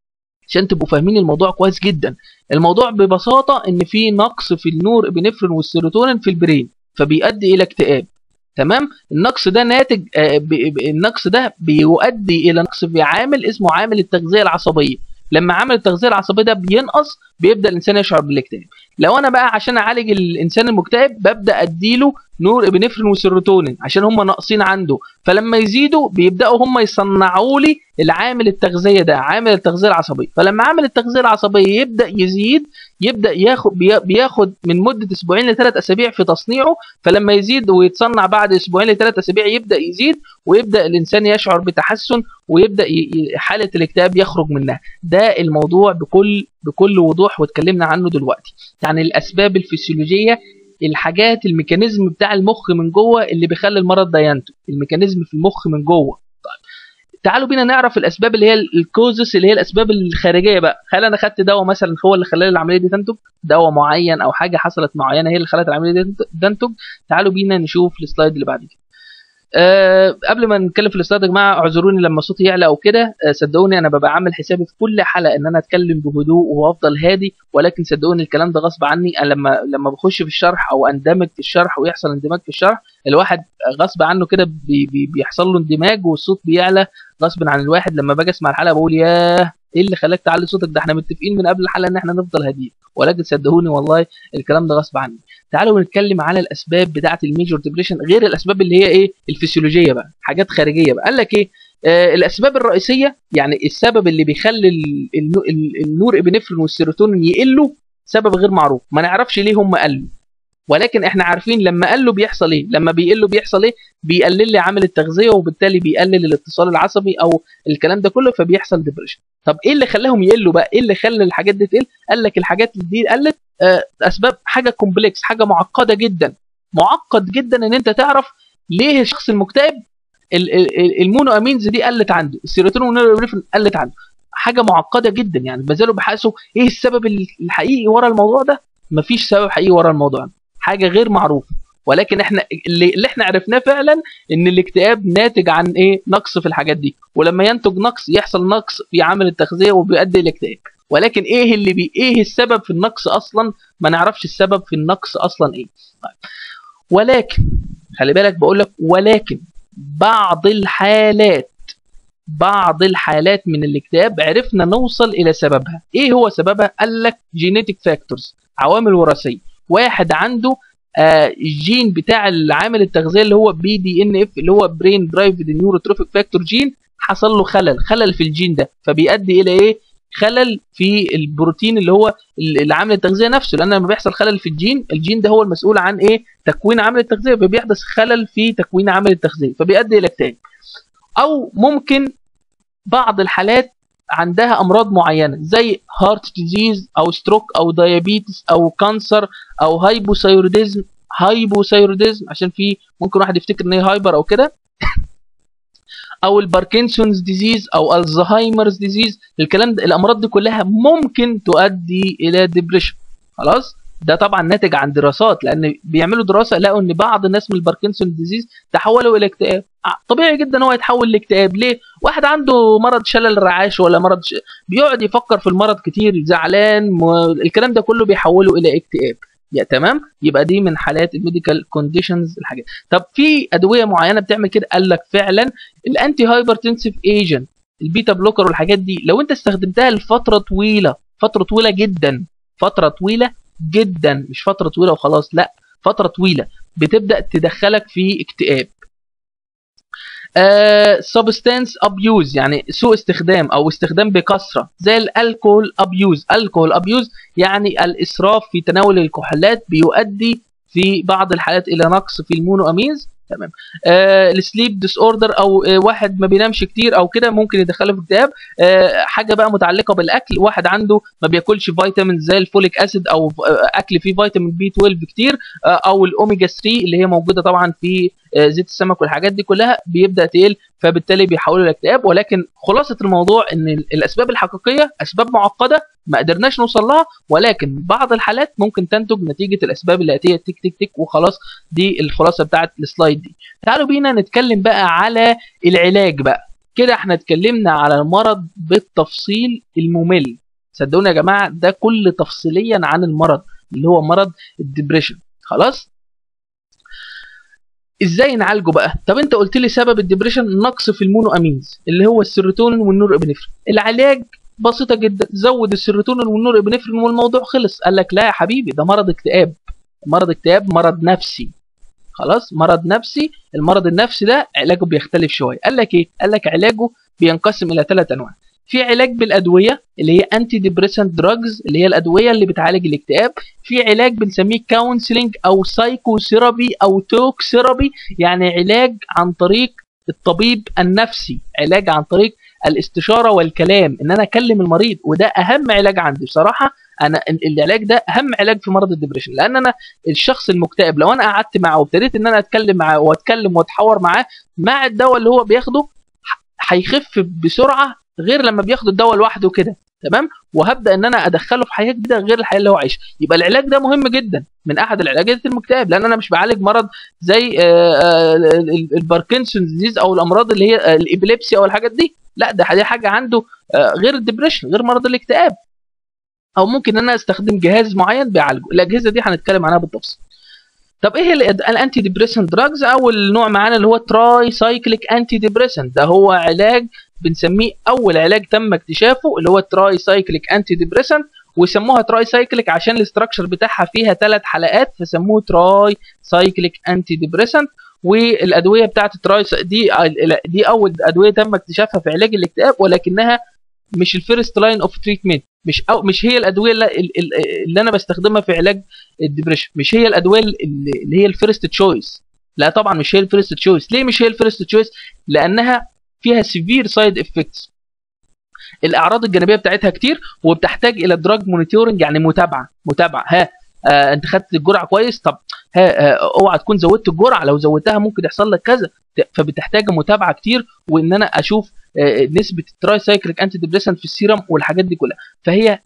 عشان تبقوا فاهمين الموضوع كويس جدا الموضوع ببساطه ان في نقص في النور ابنفرين والسيروتونين في البرين فبيؤدي الى اكتئاب تمام النقص ده ناتج آه، ب- ب- النقص ده بيؤدي الى نقص في عامل اسمه عامل التغذيه العصبيه لما عامل التغذيه العصبيه ده بينقص بيبدا الانسان يشعر بالاكتئاب لو انا بقى عشان اعالج الانسان المكتئب ببدا اديله نور ابنفرين وسيروتونين عشان هم ناقصين عنده فلما يزيدوا بيبداوا هم يصنعوا لي العامل التغذيه ده عامل التغذيه العصبيه فلما عامل التغذيه العصبيه يبدا يزيد يبدا ياخد بي- بياخد من مده اسبوعين لثلاث اسابيع في تصنيعه فلما يزيد ويتصنع بعد اسبوعين لثلاث اسابيع يبدا يزيد ويبدا الانسان يشعر بتحسن ويبدا ي- ي- حاله الاكتئاب يخرج منها ده الموضوع بكل بكل وضوح واتكلمنا عنه دلوقتي يعني الاسباب الفسيولوجيه الحاجات الميكانيزم بتاع المخ من جوه اللي بيخلي المرض ده ينتج الميكانيزم في المخ من جوه طيب تعالوا بينا نعرف الاسباب اللي هي الكوزس اللي هي الاسباب الخارجيه بقى هل انا خدت دواء مثلا هو اللي خلى العمليه دي تنتج دواء معين او حاجه حصلت معينه هي اللي خلت العمليه دي تنتج تعالوا بينا نشوف السلايد اللي بعد كده أه قبل ما نتكلم في السلايد يا جماعه اعذروني لما صوتي يعلى او كده أه صدقوني انا ببقى عامل حسابي في كل حلقه ان انا اتكلم بهدوء وافضل هادي ولكن صدقوني الكلام ده غصب عني أنا لما لما بخش في الشرح او اندمج في الشرح ويحصل اندماج في الشرح الواحد غصب عنه كده بي بي بيحصل له اندماج والصوت بيعلى غصب عن الواحد لما باجي اسمع الحلقه بقول ياه ايه اللي خلاك تعلي صوتك ده احنا متفقين من قبل الحلقه ان احنا نفضل هاديين ولكن صدقوني والله الكلام ده غصب عني تعالوا نتكلم على الاسباب بتاعه الميجور ديبريشن غير الاسباب اللي هي ايه الفسيولوجيه بقى حاجات خارجيه بقى قال لك ايه آه الاسباب الرئيسيه يعني السبب اللي بيخلي ال- النو- ال- النور ابنفرين والسيروتونين يقلوا سبب غير معروف ما نعرفش ليه هم قلوا ولكن احنا عارفين لما قلوا بيحصل ايه لما بيقلوا بيحصل ايه بيقلل لي عامل التغذيه وبالتالي بيقلل الاتصال العصبي او الكلام ده كله فبيحصل ديبريشن طب ايه اللي خلاهم يقلوا بقى ايه اللي خلى الحاجات دي تقل قال لك الحاجات دي قلت آه، اسباب حاجه كومبلكس حاجه معقده جدا معقد جدا ان انت تعرف ليه الشخص المكتئب ال- ال- ال- المونو امينز دي قلت عنده السيروتونين والنورابينفرين قلت عنده حاجه معقده جدا يعني ما زالوا بيحسوا ايه السبب ال- الحقيقي ورا الموضوع ده مفيش سبب حقيقي ورا الموضوع ده حاجه غير معروفه ولكن احنا اللي, اللي احنا عرفناه فعلا ان الاكتئاب ناتج عن ايه نقص في الحاجات دي ولما ينتج نقص يحصل نقص في عامل التغذيه وبيؤدي الى اكتئاب ولكن ايه اللي بي ايه السبب في النقص اصلا ما نعرفش السبب في النقص اصلا ايه طيب. ولكن خلي بالك بقول لك ولكن بعض الحالات بعض الحالات من الاكتئاب عرفنا نوصل الى سببها ايه هو سببها قال لك جينيتك فاكتورز عوامل وراثيه واحد عنده آه الجين بتاع العامل التغذيه اللي هو بي دي ان اف اللي هو برين درايفد نيوروتروفيك فاكتور جين حصل له خلل خلل في الجين ده فبيؤدي الى ايه خلل في البروتين اللي هو ال- العامل التغذيه نفسه لان لما بيحصل خلل في الجين الجين ده هو المسؤول عن ايه تكوين عامل التغذيه فبيحدث خلل في تكوين عامل التغذيه فبيؤدي الى اكتئاب او ممكن بعض الحالات عندها امراض معينه زي هارت ديزيز او ستروك او دايابيتس او كانسر او هايبوثايروديزم هايبوثايروديزم عشان في ممكن واحد يفتكر ان هي هايبر او كده او الباركنسونز ديزيز او الزهايمرز ديزيز الكلام ده الامراض دي كلها ممكن تؤدي الى ديبريشن خلاص ده طبعا ناتج عن دراسات لان بيعملوا دراسه لقوا ان بعض الناس من الباركنسون ديزيز تحولوا الى اكتئاب ع- طبيعي جدا هو يتحول لاكتئاب ليه واحد عنده مرض شلل الرعاش ولا مرض ش... بيقعد يفكر في المرض كتير زعلان م... الكلام ده كله بيحوله الى اكتئاب يا تمام يبقى دي من حالات الميديكال كونديشنز الحاجات طب في ادويه معينه بتعمل كده قال لك فعلا الانتي هايبرتنسيف ايجنت البيتا بلوكر والحاجات دي لو انت استخدمتها لفتره طويله فتره طويله جدا فتره طويله جدا مش فتره طويله وخلاص لا فتره طويله بتبدا تدخلك في اكتئاب سبستانس uh, ابيوز يعني سوء استخدام او استخدام بكثره زي الالكول ابيوز الكول ابيوز يعني الاسراف في تناول الكحولات بيؤدي في بعض الحالات الى نقص في المونو امينز تمام آه السليب ديس اوردر او آه واحد ما بينامش كتير او كده ممكن يدخله في اكتئاب آه حاجه بقى متعلقه بالاكل واحد عنده ما بياكلش فيتامين زي الفوليك اسيد او آه اكل فيه فيتامين بي 12 كتير آه او الاوميجا 3 اللي هي موجوده طبعا في آه زيت السمك والحاجات دي كلها بيبدا تقل فبالتالي بيحولوا الاكتئاب ولكن خلاصه الموضوع ان الاسباب الحقيقيه اسباب معقده ما قدرناش نوصل لها ولكن بعض الحالات ممكن تنتج نتيجه الاسباب الاتيه تك تك تك وخلاص دي الخلاصه بتاعت السلايد دي تعالوا بينا نتكلم بقى على العلاج بقى كده احنا اتكلمنا على المرض بالتفصيل الممل صدقوني يا جماعه ده كل تفصيليا عن المرض اللي هو مرض الدبريشن خلاص ازاي نعالجه بقى طب انت قلت لي سبب الدبريشن نقص في المونو امينز اللي هو السيروتونين والنور ابنفرين العلاج بسيطه جدا زود السيروتونين والنور ابنفرين والموضوع خلص قال لك لا يا حبيبي ده مرض اكتئاب مرض اكتئاب مرض نفسي خلاص مرض نفسي المرض النفسي ده علاجه بيختلف شويه قال لك ايه قال لك علاجه بينقسم الى ثلاث انواع في علاج بالادويه اللي هي انتي ديبريسنت دراجز اللي هي الادويه اللي بتعالج الاكتئاب في علاج بنسميه كونسلنج او سايكو ثيرابي او توك ثيرابي يعني علاج عن طريق الطبيب النفسي علاج عن طريق الاستشاره والكلام ان انا اكلم المريض وده اهم علاج عندي بصراحه انا العلاج ده اهم علاج في مرض الدبريشن لان انا الشخص المكتئب لو انا قعدت معاه وابتديت ان انا اتكلم معاه واتكلم واتحاور معاه مع الدواء اللي هو بياخده هيخف بسرعه غير لما بياخد الدواء لوحده كده تمام وهبدا ان انا ادخله في حياه جديده غير الحياه اللي هو عايشها يبقى العلاج ده مهم جدا من احد العلاجات المكتئب لان انا مش بعالج مرض زي الباركنسونز ديزيز او الامراض اللي هي الابيليبسي او الحاجات دي لا ده دي حاجه عنده غير الدبريشن غير مرض الاكتئاب او ممكن ان انا استخدم جهاز معين بيعالجه الاجهزه دي هنتكلم عنها بالتفصيل طب ايه الانتي ديبريسنت دراجز اول نوع معانا اللي هو تراي سايكليك انتي ديبريسنت ده هو علاج بنسميه اول علاج تم اكتشافه اللي هو تراي سايكليك انتي ديبريسنت ويسموها تراي سايكليك عشان الاستراكشر بتاعها فيها ثلاث حلقات فسموه تراي سايكليك انتي ديبريسنت والادويه بتاعت التراي دي دي اول ادويه تم اكتشافها في علاج الاكتئاب ولكنها مش الفيرست لاين اوف تريتمنت مش أو مش هي الادويه اللي, اللي انا بستخدمها في علاج الدبريشن مش هي الادويه اللي هي الفيرست تشويس لا طبعا مش هي الفيرست تشويس ليه مش هي الفيرست تشويس لانها فيها سيفير سايد افكتس الاعراض الجانبيه بتاعتها كتير وبتحتاج الى دراج مونيتورنج يعني متابعه متابعه ها آه انت خدت الجرعه كويس طب ها آه اوعى تكون زودت الجرعه لو زودتها ممكن يحصل لك كذا فبتحتاج متابعه كتير وان انا اشوف آه نسبه التراي سايكليك انتي ديبريسنت في السيرم والحاجات دي كلها فهي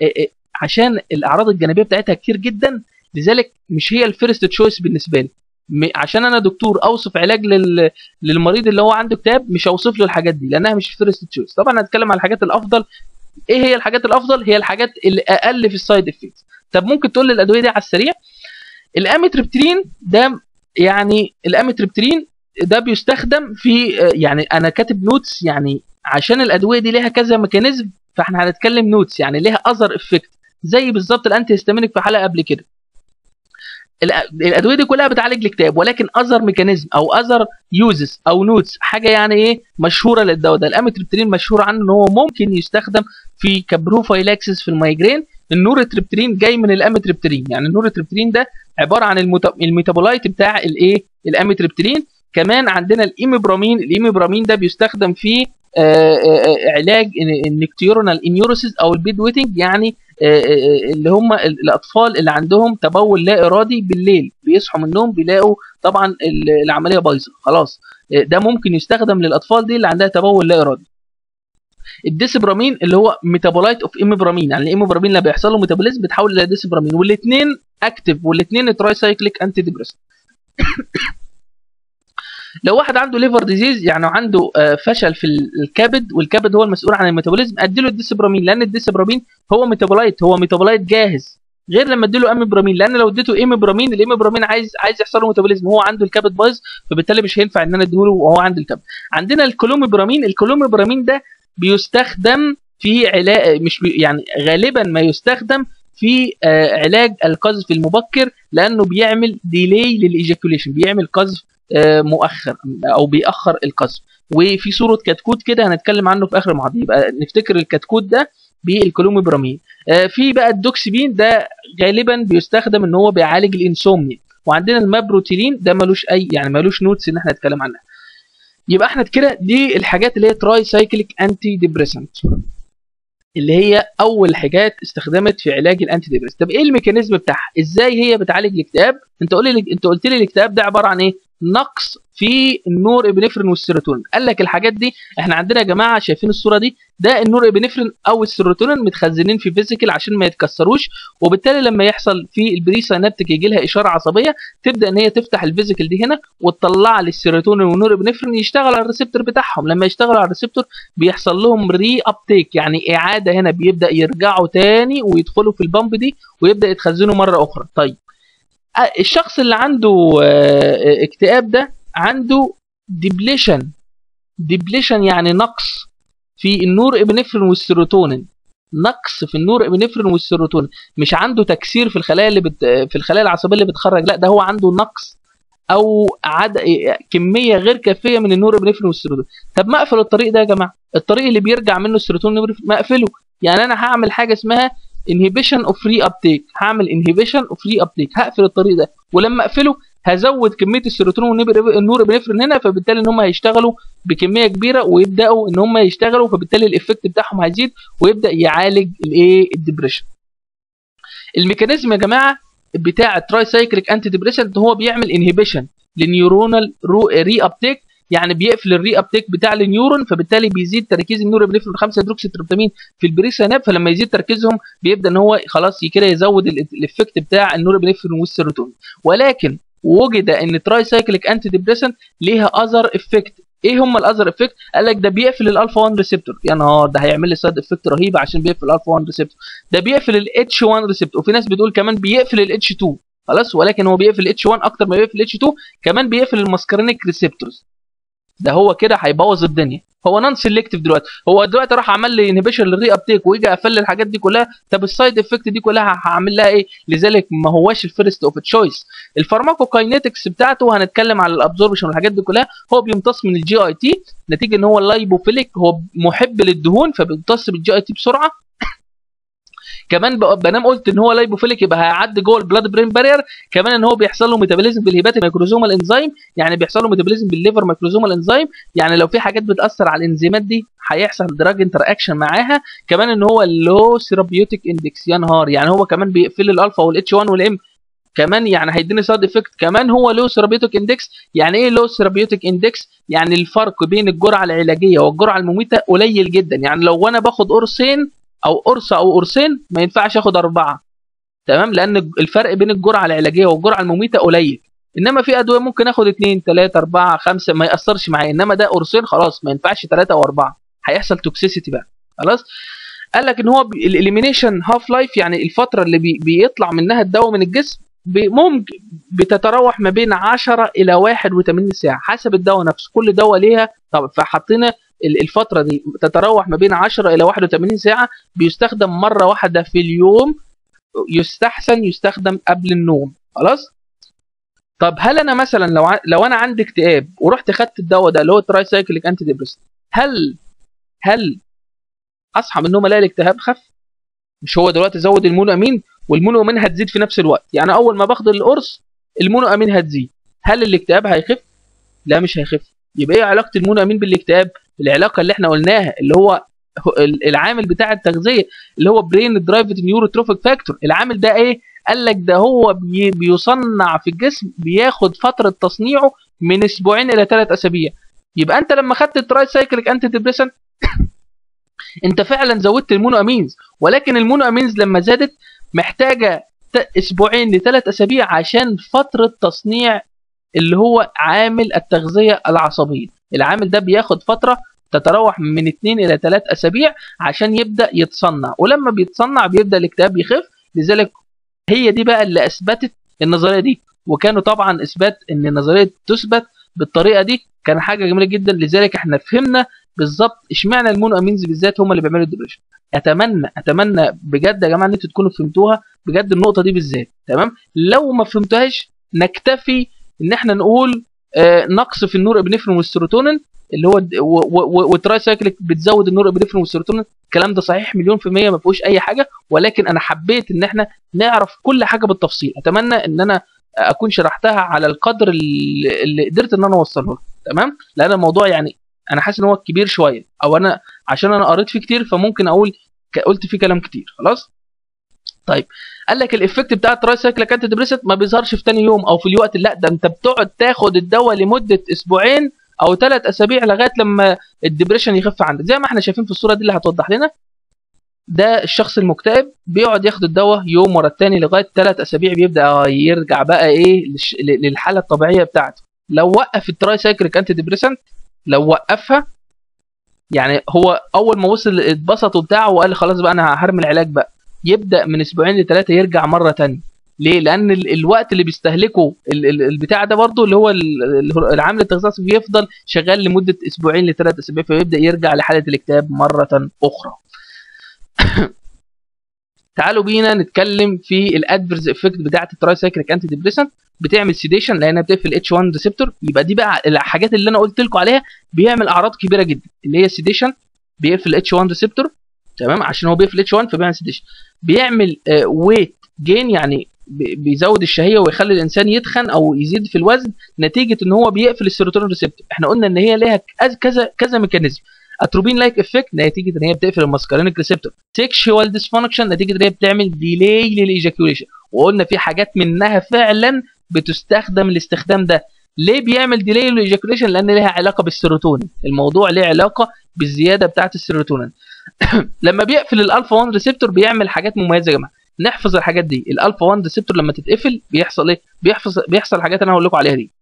عشان الاعراض الجانبيه بتاعتها كتير جدا لذلك مش هي الفيرست تشويس بالنسبه لي عشان انا دكتور اوصف علاج لل... للمريض اللي هو عنده اكتئاب مش هوصف له الحاجات دي لانها مش فيرست تشويس طبعا هنتكلم على الحاجات الافضل ايه هي الحاجات الافضل هي الحاجات اللي اقل في السايد افكتس طب ممكن تقول لي الادويه دي على السريع الاميتريبترين ده يعني الاميتريبترين ده بيستخدم في يعني انا كاتب نوتس يعني عشان الادويه دي ليها كذا ميكانيزم فاحنا هنتكلم نوتس يعني ليها اذر افكت زي بالظبط الانتي هيستامينيك في حلقه قبل كده الادويه دي كلها بتعالج الاكتئاب ولكن اذر ميكانيزم او اذر يوزز او نوتس حاجه يعني ايه مشهوره للدواء ده الاميتريبترين مشهور عنه ان هو ممكن يستخدم في كبروفايلاكسس في المايجرين النورتريبترين جاي من الاميتريبترين يعني النورتريبترين ده عباره عن الميتابولايت بتاع الايه الاميتريبترين كمان عندنا الايميبرامين الايميبرامين ده بيستخدم في علاج النكتيورنال انيورسيس او البيد ويتنج يعني اللي هم الاطفال اللي عندهم تبول لا ارادي بالليل بيصحوا من النوم بيلاقوا طبعا العمليه بايظه خلاص ده ممكن يستخدم للاطفال دي اللي عندها تبول لا ارادي الديسبرامين اللي هو ميتابولايت اوف ايميبرامين يعني الايميبرامين لما بيحصل له ميتابوليزم بيتحول الى ديسبرامين والاثنين اكتف والاثنين تراي سايكليك انتي ديبريسنت لو واحد عنده ليفر ديزيز يعني عنده فشل في الكبد والكبد هو المسؤول عن الميتابوليزم اديله الديسبرامين لان الديسبرامين هو ميتابولايت هو ميتابولايت جاهز غير لما اديله اميبرامين لان لو اديته ايميبرامين الايميبرامين عايز عايز يحصل له ميتابوليزم هو عنده الكبد بايظ فبالتالي مش هينفع ان انا اديله وهو عنده الكبد عندنا الكلوميبرامين الكلوميبرامين ده بيستخدم في علاج مش بي يعني غالبا ما يستخدم في آه علاج القذف المبكر لانه بيعمل ديلي للايجاكوليشن بيعمل قذف آه مؤخر او بيأخر القذف وفي صوره كتكوت كده هنتكلم عنه في اخر المحاضره يبقى نفتكر الكتكوت ده بالكلوميبرامين آه في بقى الدوكسبين ده غالبا بيستخدم ان هو بيعالج الانسومنيا وعندنا المابروتيلين ده ملوش اي يعني ملوش نوتس ان احنا نتكلم عنها يبقى احنا كده دي الحاجات اللي هي تراي سايكليك انتي ديبريسنت اللي هي اول حاجات استخدمت في علاج الانتي ديبريسنت طب ايه الميكانيزم بتاعها ازاي هي بتعالج الاكتئاب انت قول لي انت قلت لي الاكتئاب ده عباره عن ايه نقص في النور ابنفرين والسيروتونين قال لك الحاجات دي احنا عندنا يا جماعه شايفين الصوره دي ده النور ابنفرين او السيروتونين متخزنين في فيزيكال عشان ما يتكسروش وبالتالي لما يحصل في البري سينابتيك يجي لها اشاره عصبيه تبدا ان هي تفتح الفيزيكال دي هنا وتطلع لي السيروتونين والنور ابنفرين يشتغل على الريسبتور بتاعهم لما يشتغلوا على الريسبتور بيحصل لهم ري ابتيك يعني اعاده هنا بيبدا يرجعوا تاني ويدخلوا في البامب دي ويبدا يتخزنوا مره اخرى طيب الشخص اللي عنده اكتئاب ده عنده ديبليشن ديبليشن يعني نقص في النور ابنفرين والسيروتونين نقص في النور ابنفرين والسيروتونين مش عنده تكسير في الخلايا اللي بت... في الخلايا العصبيه اللي بتخرج لا ده هو عنده نقص او عد... كميه غير كافيه من النور ابنفرين والسيروتونين طب ما اقفل الطريق ده يا جماعه الطريق اللي بيرجع منه السيروتونين ما اقفله يعني انا هعمل حاجه اسمها inhibition of free uptake هعمل inhibition of free uptake هقفل الطريق ده ولما اقفله هزود كميه السيروتونين والنور ابنفرين هنا فبالتالي ان هم هيشتغلوا بكميه كبيره ويبداوا ان هم يشتغلوا فبالتالي الايفكت بتاعهم هيزيد ويبدا يعالج الايه الدبريشن الميكانيزم يا جماعه بتاع التراي سايكليك انتي ديبريسنت هو بيعمل انهبيشن للنيورونال ري ابتيك يعني بيقفل الري ابتيك بتاع النيورون فبالتالي بيزيد تركيز النور ابنفرين 5 هيدروكسي تريبتامين في البري سيناب فلما يزيد تركيزهم بيبدا ان هو خلاص كده يزود الايفكت بتاع النور ابنفرين والسيروتونين ولكن وجد ان تراي سايكليك انتي ديبريسنت ليها اذر افكت ايه هم الاذر افكت قال لك ده بيقفل الالفا 1 ريسبتور يا نهار ده هيعمل لي سايد افكت رهيبه عشان بيقفل الالفا 1 ريسبتور ده بيقفل الاتش 1 ريسبتور وفي ناس بتقول كمان بيقفل الاتش 2 خلاص ولكن هو بيقفل الاتش 1 اكتر ما بيقفل الاتش 2 كمان بيقفل الماسكرينيك ريسبتورز ده هو كده هيبوظ الدنيا هو نون سيلكتيف دلوقتي هو دلوقتي راح عمل لي انهبيشن للري ابتيك ويجي قفل الحاجات دي كلها طب السايد افكت دي كلها هعمل لها ايه لذلك ما هواش الفيرست اوف تشويس الفارماكوكاينetics بتاعته هنتكلم على الابزوربشن والحاجات دي كلها هو بيمتص من الجي اي تي نتيجه ان هو اللايبوفيليك هو محب للدهون فبيمتص بالجي اي تي بسرعه كمان بنام قلت ان هو لايبوفيليك يبقى هيعدي جوه البلاد برين بارير كمان ان هو بيحصل له ميتابوليزم بالهيبات مايكروزومال انزيم يعني بيحصل له ميتابوليزم بالليفر مايكروزومال انزيم يعني لو في حاجات بتاثر على الانزيمات دي هيحصل دراج انتر اكشن معاها كمان ان هو اللو ثيرابيوتيك اندكس يا نهار يعني هو كمان بيقفل الالفا والاتش 1 والام كمان يعني هيديني سايد افكت كمان هو لو ثيرابيوتيك اندكس يعني ايه لو ثيرابيوتيك اندكس يعني الفرق بين الجرعه العلاجيه والجرعه المميته قليل جدا يعني لو انا باخد قرصين او قرص او قرصين ما ينفعش اخد اربعه تمام لان الفرق بين الجرعه العلاجيه والجرعه المميته قليل انما في ادويه ممكن اخد اثنين ثلاثه اربعه خمسه ما ياثرش معايا انما ده قرصين خلاص ما ينفعش ثلاثه او اربعه هيحصل توكسيسيتي بقى خلاص قال لك ان هو الاليمينيشن هاف لايف يعني الفتره اللي بي بيطلع منها الدواء من الجسم ممكن بتتراوح ما بين 10 الى 81 ساعه حسب الدواء نفسه كل دواء ليها طب فحطينا الفترة دي تتراوح ما بين 10 إلى 81 ساعة بيستخدم مرة واحدة في اليوم يستحسن يستخدم قبل النوم خلاص طب هل انا مثلا لو ع... لو انا عندي اكتئاب ورحت خدت الدواء ده اللي هو تراي سايكليك انتي ديبريسنت هل هل اصحى من النوم الاقي الاكتئاب خف مش هو دلوقتي زود المونو امين والمونو امين هتزيد في نفس الوقت يعني اول ما باخد القرص المونو امين هتزيد هل الاكتئاب هيخف لا مش هيخف يبقى ايه علاقه المونو امين بالاكتئاب العلاقه اللي احنا قلناها اللي هو العامل بتاع التغذيه اللي هو برين درايفد نيوروتروفيك فاكتور العامل ده ايه قال لك ده هو بي بيصنع في الجسم بياخد فتره تصنيعه من اسبوعين الى ثلاث اسابيع يبقى انت لما خدت التراي سايكليك انتي ديبريسنت انت فعلا زودت المونو امينز ولكن المونو امينز لما زادت محتاجه اسبوعين لثلاث اسابيع عشان فتره تصنيع اللي هو عامل التغذيه العصبيه العامل ده بياخد فتره تتراوح من 2 الى 3 اسابيع عشان يبدا يتصنع ولما بيتصنع بيبدا الاكتئاب يخف لذلك هي دي بقى اللي اثبتت النظريه دي وكانوا طبعا اثبات ان النظريه تثبت بالطريقه دي كان حاجه جميله جدا لذلك احنا فهمنا بالظبط اشمعنى المونو امينز بالذات هم اللي بيعملوا الدبريشن اتمنى اتمنى بجد يا جماعه ان انتوا تكونوا فهمتوها بجد النقطه دي بالذات تمام لو ما فهمتوهاش نكتفي ان احنا نقول آه نقص في النور ابنفرين والسيروتونين اللي هو والتراي سايكليك بتزود النور ابنفرين والسيروتونين الكلام ده صحيح مليون في المية ما فيهوش اي حاجة ولكن انا حبيت ان احنا نعرف كل حاجة بالتفصيل اتمنى ان انا اكون شرحتها على القدر اللي, اللي قدرت ان انا اوصله تمام لان الموضوع يعني انا حاسس ان هو كبير شوية او انا عشان انا قريت فيه كتير فممكن اقول قلت فيه كلام كتير خلاص طيب قال لك الايفكت بتاع التراي سايكليك انتي ديبريسنت ما بيظهرش في تاني يوم او في الوقت لا ده انت بتقعد تاخد الدواء لمده اسبوعين او ثلاث اسابيع لغايه لما الدبريشن يخف عندك زي ما احنا شايفين في الصوره دي اللي هتوضح لنا ده الشخص المكتئب بيقعد ياخد الدواء يوم ورا التاني لغايه ثلاث اسابيع بيبدا يرجع بقى ايه للش- للحاله الطبيعيه بتاعته لو وقف التراي سايكليك انتي ديبريسنت لو وقفها يعني هو اول ما وصل اتبسط وبتاع وقال لي خلاص بقى انا هرمي العلاج بقى يبدا من اسبوعين لثلاثه يرجع مره تانية ليه؟ لان ال- الوقت اللي بيستهلكه ال- ال- البتاع ده برضه اللي هو ال- ال- العامل التخصصي بيفضل شغال لمده اسبوعين لثلاث اسابيع فيبدا يرجع لحاله الاكتئاب مره اخرى. تعالوا بينا نتكلم في الادفيرز افكت بتاعه التراي سايكليك انتي ديبريسنت بتعمل سيديشن لانها بتقفل اتش 1 ريسبتور يبقى دي بقى الحاجات اللي انا قلت لكم عليها بيعمل اعراض كبيره جدا اللي هي سيديشن بيقفل اتش 1 ريسبتور تمام عشان هو بيقفل اتش 1 فبيعمل سيديشن بيعمل ويت جين يعني بي- بيزود الشهيه ويخلي الانسان يتخن او يزيد في الوزن نتيجه ان هو بيقفل السيروتونين ريسبتور احنا قلنا ان هي ليها كذا- كذا كذا ميكانيزم اتروبين لايك افكت نتيجه ان هي بتقفل الماسكارينيك ريسبتور سيكشوال ديسفانكشن نتيجه ان هي بتعمل ديلي للايجاكيوليشن وقلنا في حاجات منها فعلا بتستخدم الاستخدام ده ليه بيعمل ديلي للايجاكيوليشن لان ليها علاقه بالسيروتونين الموضوع ليه علاقه بالزياده بتاعه السيروتونين لما بيقفل الالفا 1 ريسبتور بيعمل حاجات مميزه يا جماعه نحفظ الحاجات دي الالفا 1 ريسبتور لما تتقفل بيحصل ايه بيحفظ بيحصل الحاجات اللي انا هقول لكم عليها دي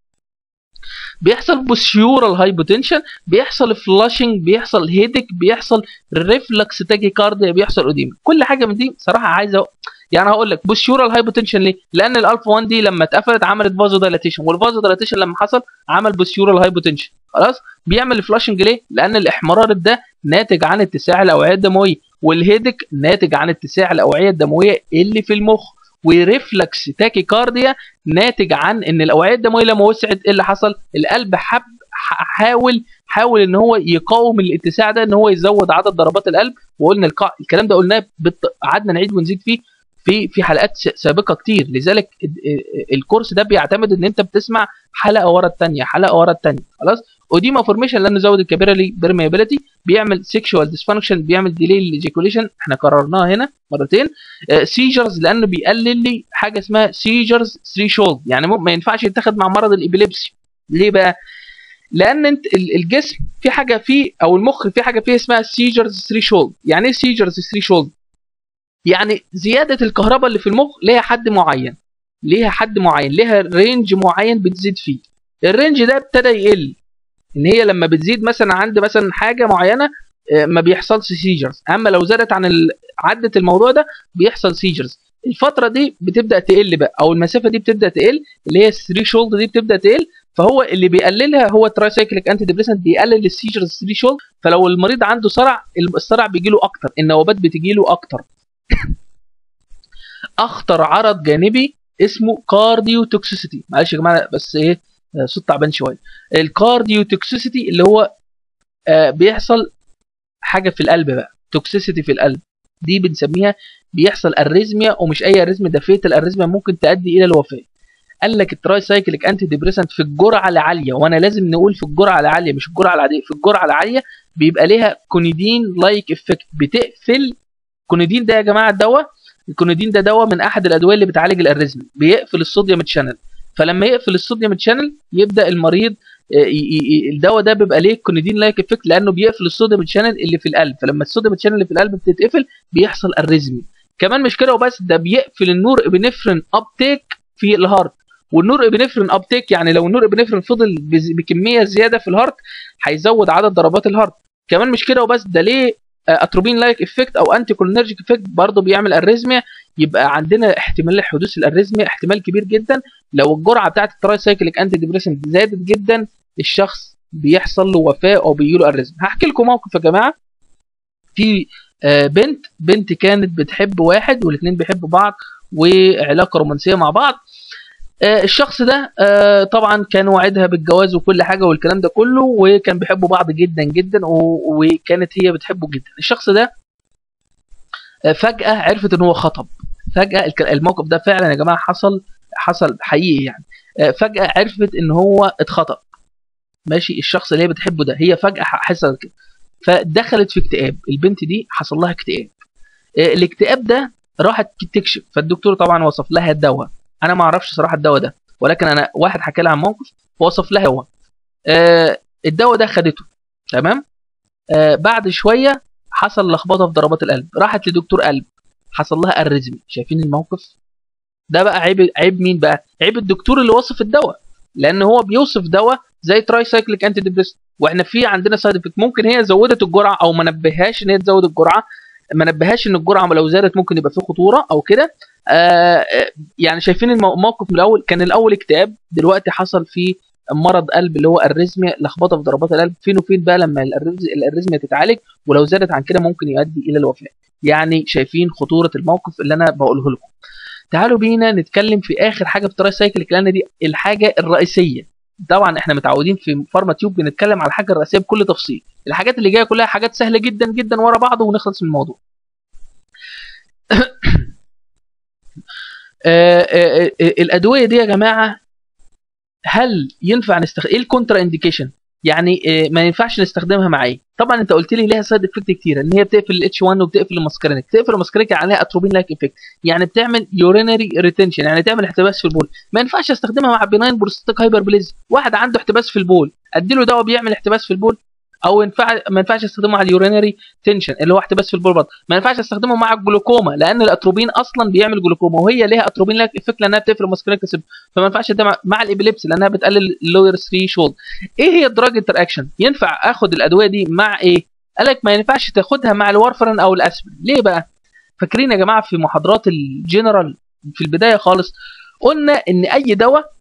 بيحصل بوسيورال هايبوتنشن بيحصل فلاشنج بيحصل هيدك بيحصل ريفلكس تاكيكارديا بيحصل اوديما كل حاجه من دي صراحه عايزه يعني هقول لك بوسيورال هايبوتنشن ليه؟ لان الالفا 1 دي لما اتقفلت عملت فازو دايلاتيشن والفازو دايلاتيشن لما حصل عمل بوسيورال هايبوتنشن خلاص بيعمل فلاشنج ليه؟ لان الاحمرار ده ناتج عن اتساع الاوعيه الدمويه والهيدك ناتج عن اتساع الاوعيه الدمويه اللي في المخ وريفلكس تاكيكارديا ناتج عن ان الاوعيه الدمويه لما وسعت ايه اللي حصل؟ القلب حب ح- حاول حاول ان هو يقاوم الاتساع ده ان هو يزود عدد ضربات القلب وقلنا القا... الكلام ده قلناه بت... قعدنا نعيد ونزيد فيه في في حلقات س- سابقه كتير لذلك ال- ال- الكورس ده بيعتمد ان انت بتسمع حلقه ورا الثانيه حلقه ورا الثانيه خلاص اوديما فورميشن لانه زود الكابيلاري بيرميابيليتي بيعمل سيكشوال ديسفانكشن بيعمل ديلي للايجيكوليشن احنا كررناها هنا مرتين سيجرز لانه بيقلل لي حاجه اسمها سيجرز ثريشولد يعني مو- ما ينفعش يتاخد مع مرض الابيليبسي ليه بقى لان انت ال- الجسم في حاجه فيه او المخ في حاجه فيه اسمها سيجرز ثريشولد يعني ايه سيجرز ثريشولد يعني زياده الكهرباء اللي في المخ ليها حد معين ليها حد معين ليها رينج معين بتزيد فيه الرينج ده ابتدى يقل ان هي لما بتزيد مثلا عند مثلا حاجه معينه آه، ما بيحصلش سيجرز اما لو زادت عن ال- عدت الموضوع ده بيحصل سيجرز الفتره دي بتبدا تقل بقى او المسافه دي بتبدا تقل اللي هي الثري شولد دي بتبدا تقل فهو اللي بيقللها هو الترايسايكليك انتي ديبريسنت بيقلل السيجرز ثري شولد فلو المريض عنده صرع الصرع بيجي له اكتر النوبات بتجي له اكتر اخطر عرض جانبي اسمه كارديو توكسيسيتي معلش يا جماعه بس ايه آه، صوت تعبان شويه الكارديو توكسيسيتي اللي هو آه، بيحصل حاجه في القلب بقى توكسيسيتي في القلب دي بنسميها بيحصل اريزميا ومش اي اريزميا ده فيتال اريزميا ممكن تؤدي الى الوفاه قال لك التراي سايكليك انتي ديبريسنت في الجرعه العاليه وانا لازم نقول في الجرعه العاليه مش الجرعه العاديه في الجرعه العاليه بيبقى ليها كونيدين لايك افكت بتقفل كونيدين ده يا جماعه الدواء الكونيدين ده دواء من احد الادويه اللي بتعالج الاريزميا بيقفل الصوديوم تشانل فلما يقفل الصوديوم تشانل يبدا المريض آه، ي- ي- ي- الدواء ده بيبقى ليه كونيدين لايك افكت لانه بيقفل الصوديوم تشانل اللي في القلب فلما الصوديوم تشانل اللي في القلب بتتقفل بيحصل اريزمي كمان مش كده وبس ده بيقفل النور ابنفرين ابتيك في الهارت والنور ابنفرين ابتيك يعني لو النور ابنفرين فضل بز- بكميه زياده في الهارت هيزود عدد ضربات الهارت كمان مش كده وبس ده ليه اتروبين لايك افكت او انتي كولينرجيك افكت برضه بيعمل اريزميا يبقى عندنا احتمال حدوث الاريزميا احتمال كبير جدا لو الجرعه بتاعت التراي سايكليك انتي ديبريسنت زادت جدا الشخص بيحصل له وفاه او بيجي له اريزميا هحكي لكم موقف يا جماعه في آه، بنت بنت كانت بتحب واحد والاثنين بيحبوا بعض وعلاقه رومانسيه مع بعض آه، الشخص ده آه، طبعا كان وعدها بالجواز وكل حاجه والكلام ده كله وكان بيحبوا بعض جدا جدا و- وكانت هي بتحبه جدا الشخص ده آه، فجاه عرفت ان هو خطب فجاه الك- الموقف ده فعلا يا جماعه حصل حصل حقيقي يعني آه، فجاه عرفت ان هو اتخطب ماشي الشخص اللي هي بتحبه ده هي فجاه حصل كده فدخلت في اكتئاب البنت دي حصل لها اكتئاب آه، الاكتئاب ده راحت تكشف فالدكتور طبعا وصف لها الدواء انا ما اعرفش صراحه الدواء ده ولكن انا واحد حكى لها عن موقف ووصف لها دواء آه الدواء ده خدته تمام آه بعد شويه حصل لخبطه في ضربات القلب راحت لدكتور قلب حصل لها اريزمي شايفين الموقف ده بقى عيب عيب مين بقى عيب الدكتور اللي وصف الدواء لان هو بيوصف دواء زي تراي سايكليك انتي ديبريس واحنا في عندنا سايد افكت ممكن هي زودت الجرعه او ما نبهاش ان هي تزود الجرعه ما نبهاش ان الجرعه لو زادت ممكن يبقى في خطوره او كده آه يعني شايفين الموقف من الاول كان الاول اكتئاب دلوقتي حصل فيه مرض قلب اللي هو الريزميا لخبطه في ضربات القلب فين وفين بقى لما الاريزميا تتعالج ولو زادت عن كده ممكن يؤدي الى الوفاه يعني شايفين خطوره الموقف اللي انا بقوله لكم تعالوا بينا نتكلم في اخر حاجه في تراي سايكليك لان دي الحاجه الرئيسيه طبعا احنا متعودين في فارما تيوب بنتكلم على الحاجه الرئيسيه بكل تفصيل الحاجات اللي جايه كلها حاجات سهله جدا جدا ورا بعض ونخلص من الموضوع آآ آآ الادويه دي يا جماعه هل ينفع نستخدم ايه الكونترا انديكيشن يعني ما ينفعش نستخدمها مع ايه طبعا انت قلت لي ليها سايد افكت كتير ان هي بتقفل الاتش 1 وبتقفل الماسكرينيك تقفل الماسكرينيك عليها اتروبين لايك افكت يعني بتعمل يورينري ريتنشن يعني تعمل احتباس في البول ما ينفعش استخدمها مع بيناين بروستاتيك هايبربليز واحد عنده احتباس في البول اديله دواء بيعمل احتباس في البول او ينفع ما ينفعش استخدمه على اليورينري تنشن اللي هو احتباس في البول برضه ما ينفعش استخدمه مع الجلوكوما لان الاتروبين اصلا بيعمل جلوكوما وهي ليها اتروبين لايك افكت لانها بتقفل الماسكرينيك فما ينفعش ده مع الابيليبسي لانها بتقلل اللوير 3 شولد ايه هي الدراج انتر اكشن ينفع اخد الادويه دي مع ايه قال لك ما ينفعش تاخدها مع الوارفرين او الاسبرين ليه بقى فاكرين يا جماعه في محاضرات الجنرال في البدايه خالص قلنا ان اي دواء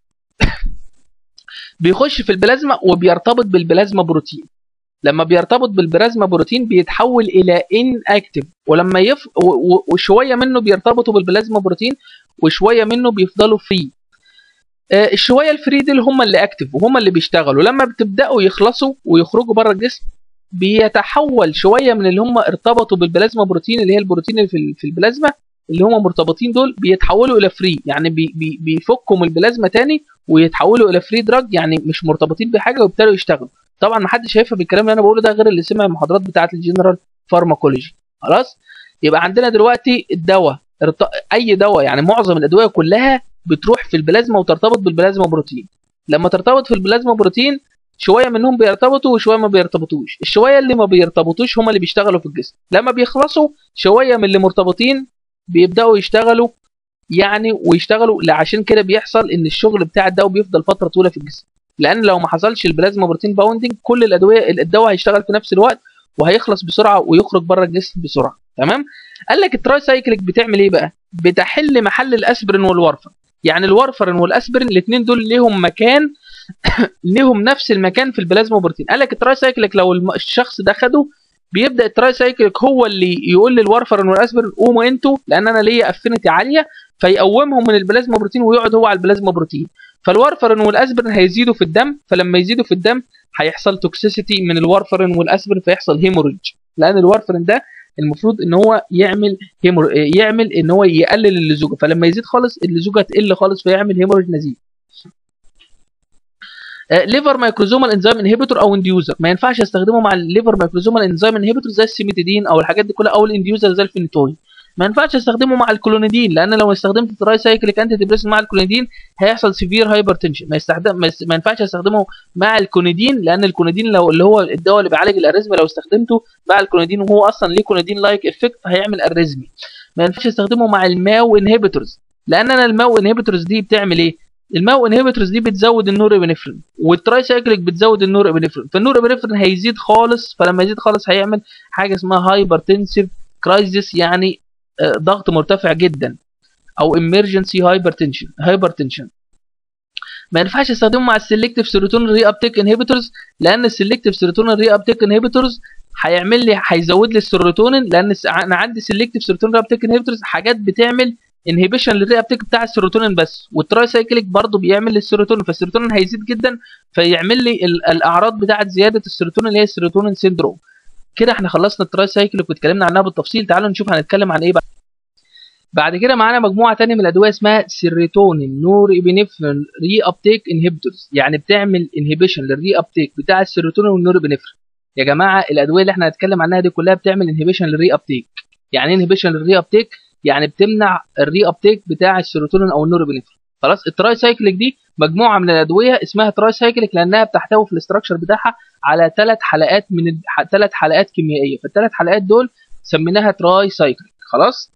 بيخش في البلازما وبيرتبط بالبلازما بروتين لما بيرتبط بالبلازما بروتين بيتحول الى ان اكتف ولما يف وشويه منه بيرتبطوا بالبلازما بروتين وشويه منه بيفضلوا فري آه الشويه الفري دي اللي هم اللي اكتف وهم اللي بيشتغلوا لما بتبداوا يخلصوا ويخرجوا بره الجسم بيتحول شويه من اللي هم ارتبطوا بالبلازما بروتين اللي هي البروتين اللي في البلازما اللي هم مرتبطين دول بيتحولوا الى فري يعني بي بي بيفكوا من البلازما تاني ويتحولوا الى فري دراج يعني مش مرتبطين بحاجه ويبتدوا يشتغلوا طبعا ما حدش هيفهم بالكلام اللي انا بقوله ده غير اللي سمع المحاضرات بتاعه الجنرال فارماكولوجي خلاص يبقى عندنا دلوقتي الدواء اي دواء يعني معظم الادويه كلها بتروح في البلازما وترتبط بالبلازما بروتين لما ترتبط في البلازما بروتين شويه منهم بيرتبطوا وشويه ما بيرتبطوش الشويه اللي ما بيرتبطوش هم اللي بيشتغلوا في الجسم لما بيخلصوا شويه من اللي مرتبطين بيبداوا يشتغلوا يعني ويشتغلوا عشان كده بيحصل ان الشغل بتاع الدواء بيفضل فتره طويله في الجسم لان لو ما حصلش البلازما بروتين باوندنج كل الادويه الدواء هيشتغل في نفس الوقت وهيخلص بسرعه ويخرج بره الجسم بسرعه تمام قال لك التراي سايكليك بتعمل ايه بقى بتحل محل الاسبرين والورفرين يعني الورفرين والاسبرين الاثنين دول ليهم مكان ليهم نفس المكان في البلازما بروتين قال لك التراي سايكليك لو الشخص ده خده بيبدا التراي سايكليك هو اللي يقول للورفرين والاسبرين قوموا انتوا لان انا ليا افينيتي عاليه فيقومهم من البلازما بروتين ويقعد هو على البلازما بروتين فالورفرين والاسبرين هيزيدوا في الدم فلما يزيدوا في الدم هيحصل توكسيسيتي من الورفرين والاسبرين فيحصل هيموريج لان الورفرين ده المفروض ان هو يعمل هيمور يعمل ان هو يقلل اللزوجه فلما يزيد خالص اللزوجه تقل خالص فيعمل هيموريج نزيف ليفر مايكروزومال انزيم انهبيتور او انديوزر ما ينفعش استخدمه مع الليفر مايكروزومال انزيم انهبيتور زي السيميتيدين او الحاجات دي كلها او الانديوزر زي الفينيتوين ما ينفعش استخدمه مع الكلونيدين لان لو استخدمت تراي سايكليك انتي ديبريسن مع الكلونيدين هيحصل سيفير هايبرتنشن ما يستخدم ما ينفعش استخدمه مع الكونيدين لان الكونيدين لو اللي هو الدواء اللي بيعالج الاريزمي لو استخدمته مع الكونيدين وهو اصلا ليه كونيدين لايك افكت هيعمل اريزمي ما ينفعش استخدمه مع الماو انهبيتورز لان انا الماو انهبيتورز دي بتعمل ايه الماو انهبيتورز دي بتزود النور ابنفرين والتراي سايكليك بتزود النور ابنفرين فالنور ابنفرين هيزيد خالص فلما يزيد خالص هيعمل حاجه اسمها هايبرتنسيف كرايزس يعني ضغط مرتفع جدا او emergency hypertension hypertension ما ينفعش استخدمه مع السلكتيف سيروتونين ري ابتيك انهبيتورز لان السلكتيف سيروتونين ري ابتيك انهبيتورز هيعمل لي هيزود لي السيروتونين لان انا عندي سلكتيف سيروتونين ري ابتيك انهبيتورز حاجات بتعمل انهبيشن للري ابتيك بتاع السيروتونين بس والتراي سايكليك برضه بيعمل للسيروتونين فالسيروتونين هيزيد جدا فيعمل لي الاعراض بتاعه زياده السيروتونين اللي هي السيروتونين سيندروم كده احنا خلصنا التراي سايكليك واتكلمنا عنها بالتفصيل تعالوا نشوف هنتكلم عن ايه بقى بعد كده معانا مجموعه ثانيه من الادويه اسمها سيروتونين نور ابنفرين ري ابتيك انهبيتورز يعني بتعمل انهبيشن للري ابتيك بتاع السيروتونين والنور ابنفرين يا جماعه الادويه اللي احنا هنتكلم عنها دي كلها بتعمل انهبيشن للري ابتيك يعني ايه انهبيشن للري ابتيك يعني بتمنع الري ابتيك بتاع السيروتونين او النورابينفرين خلاص التراي سايكليك دي مجموعه من الادويه اسمها تراي سايكليك لانها بتحتوي في الاستراكشر بتاعها على ثلاث حلقات من ثلاث حلقات كيميائيه فالثلاث حلقات دول سميناها تراي سايكليك خلاص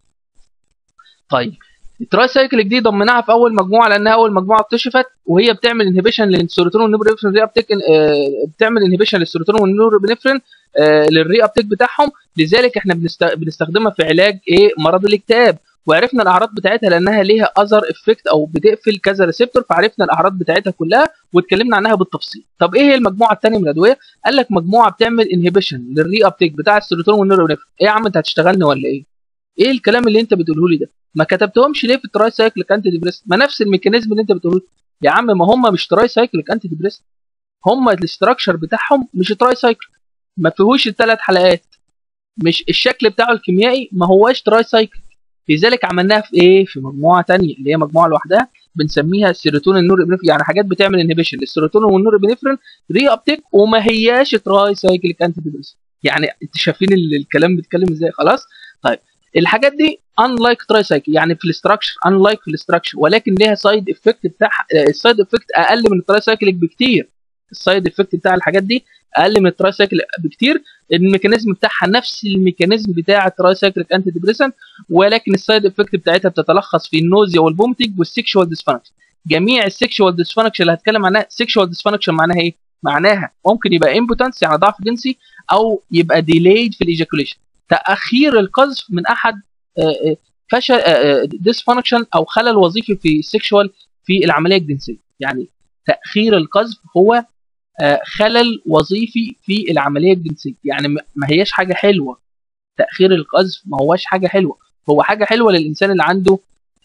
طيب التراي سايكليك دي ضمناها في اول مجموعه لانها اول مجموعه اكتشفت وهي بتعمل انهبيشن للسيروتونين والنورابينفرين ري ابتيك بتعمل انهبيشن للسيروتونين والنورابينفرين للري ابتيك بتاعهم لذلك احنا بنستخدمها في علاج ايه مرض الاكتئاب وعرفنا الاعراض بتاعتها لانها ليها اذر افكت او بتقفل كذا ريسبتور فعرفنا الاعراض بتاعتها كلها واتكلمنا عنها بالتفصيل طب ايه هي المجموعه الثانيه من الادويه قال لك مجموعه بتعمل انهبيشن للري ابتيك بتاع السيروتونين والنورابينفرين ايه يا عم انت هتشتغلني ولا ايه ايه الكلام اللي انت بتقوله لي ده ما كتبتهمش ليه في التراي سايكليك انتي ديبريس ما نفس الميكانيزم اللي انت بتقوله يا عم ما هم مش تراي سايكليك انتي ديبريس هم الاستراكشر بتاعهم مش تراي سايكل ما فيهوش الثلاث حلقات مش الشكل بتاعه الكيميائي ما هواش تراي سايكل لذلك عملناها في ايه في مجموعه ثانيه اللي هي مجموعه لوحدها بنسميها السيروتونين النور يعني حاجات بتعمل انهبيشن للسيروتونين والنور ري ابتيك وما هياش تراي سايكليك انتي ديبريس يعني انت شايفين الكلام بيتكلم ازاي خلاص طيب الحاجات دي انلايك تراي سايكل يعني في الاستراكشر انلايك في الاستراكشر ولكن ليها سايد افكت بتاعها السايد افكت اقل من التراي سايكليك بكتير السايد افكت بتاع الحاجات دي اقل من التراي سايكل بكتير الميكانيزم بتاعها نفس الميكانيزم بتاع التراي سايكليك انتي ديبريسنت ولكن السايد افكت بتاعتها بتتلخص في النوزيا والبومتنج والسكشوال ديسفانكشن جميع السكشوال ديسفانكشن اللي هتكلم عنها سكشوال ديسفانكشن معناها ايه معناها ممكن يبقى امبوتنس يعني ضعف جنسي او يبقى ديليد في الايجاكوليشن تاخير القذف من احد فشل ديسفانكشن او خلل وظيفي في السكشوال في العمليه الجنسيه يعني تاخير القذف هو خلل وظيفي في العمليه الجنسيه يعني ما هياش حاجه حلوه تاخير القذف ما هواش حاجه حلوه هو حاجه حلوه للانسان اللي عنده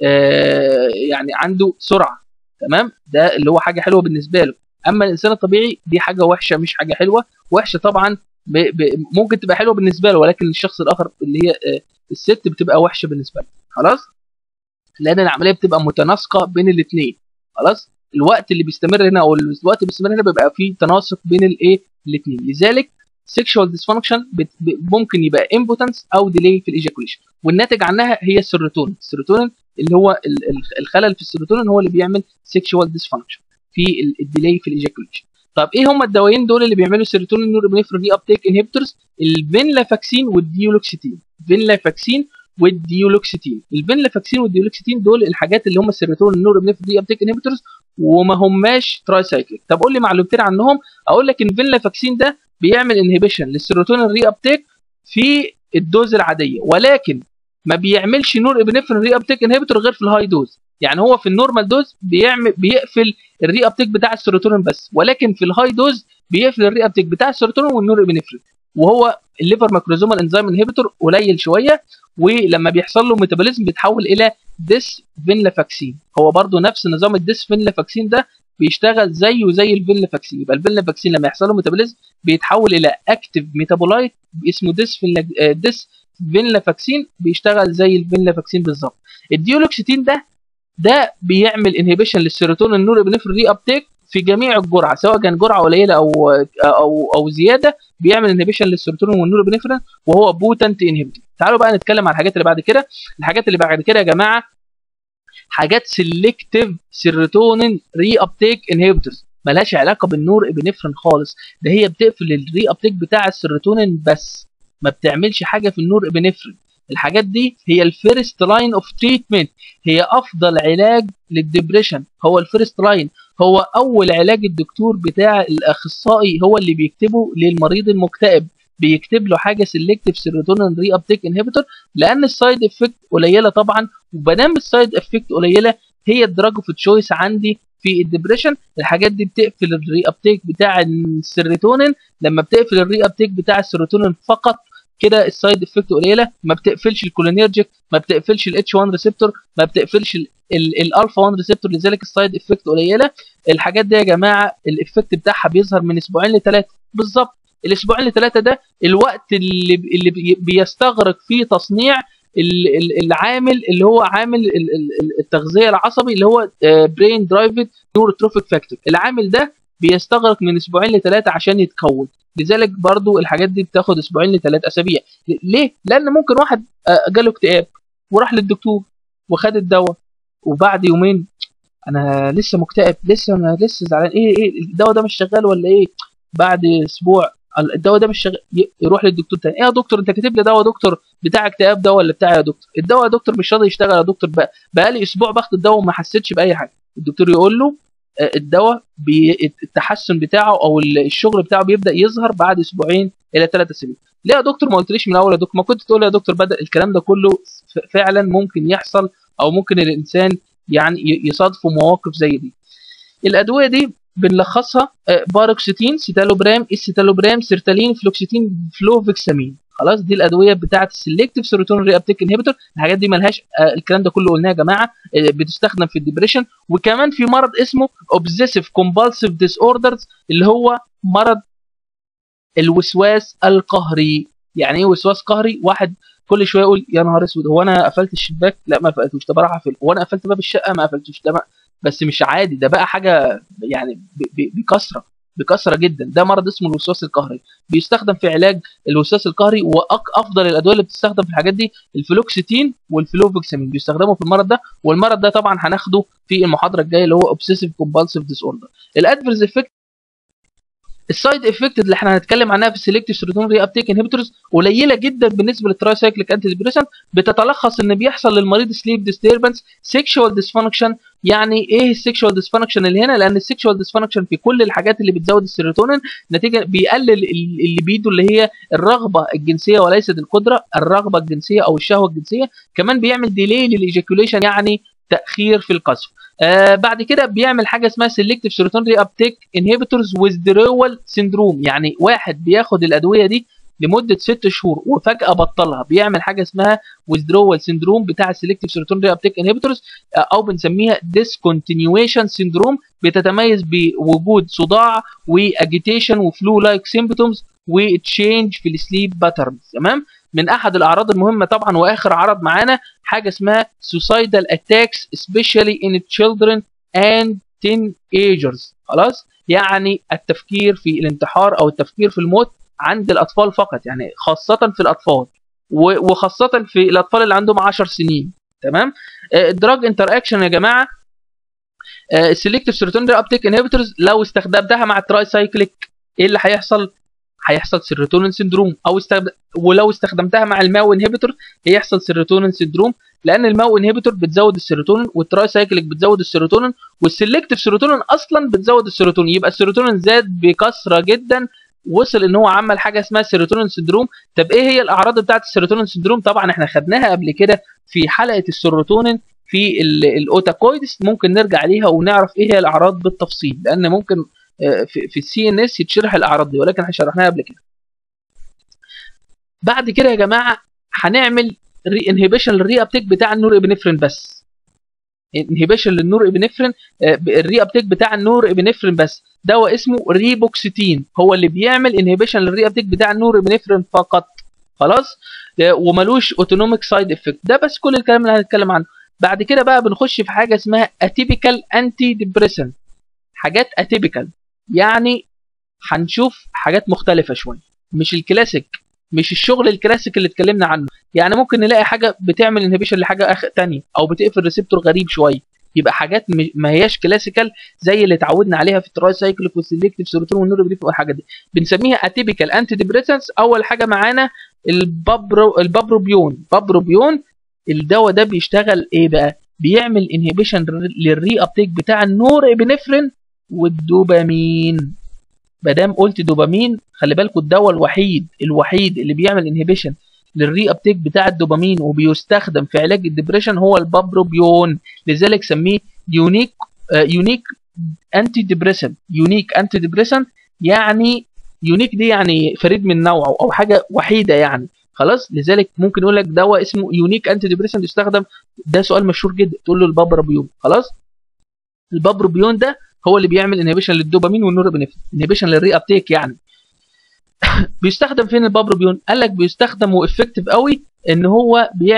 يعني عنده سرعه تمام ده اللي هو حاجه حلوه بالنسبه له اما الانسان الطبيعي دي حاجه وحشه مش حاجه حلوه وحشه طبعا ب ب ممكن تبقى حلوه بالنسبه له ولكن الشخص الاخر اللي هي الست بتبقى وحشه بالنسبه له خلاص لان العمليه بتبقى متناسقه بين الاثنين خلاص الوقت اللي بيستمر هنا او الوقت اللي بيستمر هنا بيبقى فيه تناسق بين الايه الاثنين لذلك سيكشوال ديسفانكشن ممكن يبقى امبوتنس او ديلي في الايجاكوليشن والناتج عنها هي السيروتونين السيروتونين اللي هو الخلل في السيروتونين هو اللي بيعمل سيكشوال ديسفانكشن في الديلي في الايجاكوليشن طب ايه هم الدوايين دول اللي بيعملوا سيروتونين نورابينفرين ري ابتيك انهبيتورز الفينلافاكسين والديولوكسيتين فينلافاكسين والديولوكسيتين الفينلافاكسين والديولوكسيتين دول الحاجات اللي هم السيروتونين نورابينفرين ري ابتيك انهبيتورز وما هماش تراي سايكليك طب قول لي معلومتين عنهم اقول لك ان الفينلافاكسين ده بيعمل انهبيشن للسيروتونين ري ابتيك في الدوز العاديه ولكن ما بيعملش نور ابنفرين ري ابتيك انهبيتور غير في الهاي دوز يعني هو في النورمال دوز بيعمل بيقفل الري ابتيك بتاع السيروتونين بس ولكن في الهاي دوز بيقفل الري ابتيك بتاع السيروتونين والنور ابنفرين وهو الليفر ماكروزومال انزيم انهبيتور قليل شويه ولما بيحصل له ميتابوليزم بيتحول الى ديس فينلافاكسين هو برضو نفس نظام الديس فينلافاكسين ده بيشتغل زيه زي الفينلافاكسين يبقى الفينلافاكسين لما يحصل له ميتابوليزم بيتحول الى اكتيف ميتابولايت اسمه ديس ديس فينلافاكسين بيشتغل زي الفينلافاكسين بالظبط الديولوكسيتين ده ده بيعمل انهبيشن للسيروتونين النور ابنفرين ري ابتيك في جميع الجرعه سواء كان جرعه قليله او او او زياده بيعمل انهبيشن للسيروتونين والنور ابنفرين وهو بوتنت انهبيتور تعالوا بقى نتكلم عن الحاجات اللي بعد كده الحاجات اللي بعد كده يا جماعه حاجات سيلكتيف سيروتونين ري ابتيك انهبيتورز ملهاش علاقه بالنور ابنفرين خالص ده هي بتقفل الري ابتيك بتاع السيروتونين بس ما بتعملش حاجه في النور ابنفرين الحاجات دي هي الفيرست لاين اوف تريتمنت هي افضل علاج للدبريشن هو الفيرست لاين هو اول علاج الدكتور بتاع الاخصائي هو اللي بيكتبه للمريض المكتئب بيكتب له حاجه سيلكتيف سيروتونين ري ابتيك انهبيتور لان السايد افكت قليله طبعا وبدام السايد افكت قليله هي الدراج اوف تشويس عندي في الدبريشن الحاجات دي بتقفل الري ابتيك بتاع السيروتونين لما بتقفل الري ابتيك بتاع السيروتونين فقط كده السايد افكت قليله ما بتقفلش الكولينيرجيك ما بتقفلش الاتش 1 ريسبتور ما بتقفلش الالفا 1 ريسبتور لذلك السايد افكت قليله الحاجات دي يا جماعه الافكت بتاعها بيظهر من اسبوعين لثلاثه بالظبط الاسبوعين لثلاثه ده الوقت اللي اللي بيستغرق فيه تصنيع العامل اللي هو عامل التغذيه العصبي اللي هو برين درايفد نيوروتروفيك فاكتور العامل ده بيستغرق من اسبوعين لثلاثه عشان يتكون لذلك برضو الحاجات دي بتاخد اسبوعين لثلاث اسابيع ليه لان ممكن واحد جاله اكتئاب وراح للدكتور وخد الدواء وبعد يومين انا لسه مكتئب لسه انا لسه زعلان ايه ايه الدواء ده مش شغال ولا ايه بعد اسبوع الدواء ده مش شغال ي- يروح للدكتور تاني ايه يا دكتور انت كاتب لي دواء دكتور بتاع اكتئاب ده ولا بتاع يا دكتور الدواء يا دكتور مش راضي يشتغل يا دكتور بقى بقالي اسبوع باخد الدواء وما حسيتش باي حاجه الدكتور يقول له آه، الدواء بي- التحسن بتاعه او ال- الشغل بتاعه بيبدا يظهر بعد اسبوعين الى ثلاثة اسابيع ليه يا دكتور ما قلتليش من الاول يا دكتور ما كنت تقول يا دكتور بدا الكلام ده كله ف- فعلا ممكن يحصل او ممكن الانسان يعني ي- يصادفه مواقف زي دي الادويه دي بنلخصها آه، باروكسيتين سيتالوبرام السيتالوبرام سيرتالين فلوكسيتين فلوفيكسامين خلاص دي الادويه بتاعه السلكتيف سيروتونين ري ابتيك انهبيتور الحاجات دي ملهاش آه، الكلام ده كله قلناه يا جماعه آه، بتستخدم في الدبريشن وكمان في مرض اسمه اوبسيسيف كومبالسيف ديس اوردرز اللي هو مرض الوسواس القهري يعني ايه وسواس قهري واحد كل شويه يقول يا نهار اسود هو انا قفلت الشباك لا ما قفلتوش طب اروح اقفل هو انا قفلت باب الشقه ما قفلتوش ده ما- بس مش عادي ده بقى حاجه يعني ب- ب- بكثره بكثره جدا ده مرض اسمه الوسواس القهري بيستخدم في علاج الوسواس القهري وافضل الادويه اللي بتستخدم في الحاجات دي الفلوكسيتين والفلوفيكسامين بيستخدموا في المرض ده والمرض ده طبعا هناخده في المحاضره الجايه اللي هو اوبسيسيف كومبالسيف ديس اوردر الادفيرس افكت السايد افكت اللي احنا هنتكلم عنها في السلكتيف سيروتونين ري ابتيك انهبيتورز قليله جدا بالنسبه للتراي سايكليك انتي ديبريسنت بتتلخص ان بيحصل للمريض سليب ديستربنس سيكشوال ديسفانكشن يعني ايه السيكشوال ديسفانكشن اللي هنا لان السيكشوال ديسفانكشن في كل الحاجات اللي بتزود السيروتونين نتيجه بيقلل ال- اللي بيده اللي هي الرغبه الجنسيه وليست القدره الرغبه الجنسيه او الشهوه الجنسيه كمان بيعمل ديلي للايجاكوليشن يعني تاخير في القذف آه بعد كده بيعمل حاجه اسمها سيلكتيف سيروتونين ري ابتيك انهبيتورز ويزدرول سيندروم يعني واحد بياخد الادويه دي لمده ست شهور وفجاه بطلها بيعمل حاجه اسمها withdrawal سيندروم بتاع السيلكتيف سيروتونين ري ابتيك انهبيتورز او بنسميها discontinuation سيندروم بتتميز بوجود صداع واجيتيشن وفلو لايك سيمبتومز وتشينج في السليب باترنز تمام من احد الاعراض المهمه طبعا واخر عرض معانا حاجه اسمها suicidal attacks especially in children and teenagers خلاص يعني التفكير في الانتحار او التفكير في الموت عند الاطفال فقط يعني خاصه في الاطفال و- وخاصه في الاطفال اللي عندهم 10 سنين تمام الدراج انتر اكشن يا جماعه السلكتيف سيروتونين ابتيك انهبيتورز لو استخدمتها مع التراي سايكليك ايه اللي هيحصل هيحصل سيروتونين سيندروم او استخد... ولو استخدمتها مع الماو انهبيتور هيحصل سيروتونين سيندروم لان الماو انهبيتور بتزود السيروتونين والتراي سايكليك بتزود السيروتونين والسلكتيف سيروتونين اصلا بتزود السيروتونين يبقى السيروتونين زاد بكثره جدا وصل ان هو عمل حاجه اسمها سيروتونين سيندروم طب ايه هي الاعراض بتاعه السيروتونين سيندروم طبعا احنا خدناها قبل كده في حلقه السيروتونين في ال- الاوتاكويدس ممكن نرجع ليها ونعرف ايه هي الاعراض بالتفصيل لان ممكن آه، في في السي ان اس يتشرح الاعراض دي ولكن احنا شرحناها قبل كده بعد كده يا جماعه هنعمل ري انهبيشن للري ابتيك بتاع النور ابنفرين بس انهبيشن للنور ابنفرين آه، ب- الري ابتيك بتاع النور ابنفرين بس دواء اسمه ريبوكسيتين هو اللي بيعمل انهبيشن للري ابتيك بتاع النور ابنفرين فقط خلاص آه، وملوش اوتونوميك سايد افكت ده بس كل الكلام اللي هنتكلم عنه بعد كده بقى بنخش في حاجه اسمها اتيبيكال انتي ديبريسنت حاجات اتيبيكال يعني هنشوف حاجات مختلفه شويه مش الكلاسيك مش الشغل الكلاسيك اللي اتكلمنا عنه يعني ممكن نلاقي حاجه بتعمل انهبيشن لحاجه أخ... تانية او بتقفل ريسبتور غريب شويه يبقى حاجات م- ما هياش كلاسيكال زي اللي اتعودنا عليها في التراي سايكليك والسلكتيف سيروتونين والنورابينفرين والحاجات دي بنسميها اتيبيكال انتي ديبريسنس اول حاجه معانا البابرو البابروبيون بابروبيون الدواء ده بيشتغل ايه بقى بيعمل انهبيشن للري ابتيك بتاع النور ابنفرين والدوبامين ما دام قلت دوبامين خلي بالكوا الدواء الوحيد الوحيد اللي بيعمل انهبيشن للري ابتيك بتاع الدوبامين وبيستخدم في علاج الدبريشن هو البابروبيون لذلك سميه يونيك آه يونيك انتي ديبريسنت يونيك انتي ديبريسنت يعني يونيك دي يعني فريد من نوعه او حاجه وحيده يعني خلاص لذلك ممكن يقول لك دواء اسمه يونيك انتي ديبريسنت يستخدم ده سؤال مشهور جدا تقول له البابروبيون خلاص البابروبيون ده هو اللي بيعمل انهبيشن للدوبامين والنورابينفرين انهبيشن للري ابتيك يعني بيستخدم فين البابروبيون قال لك بيستخدم وافكتيف قوي ان هو بيعمل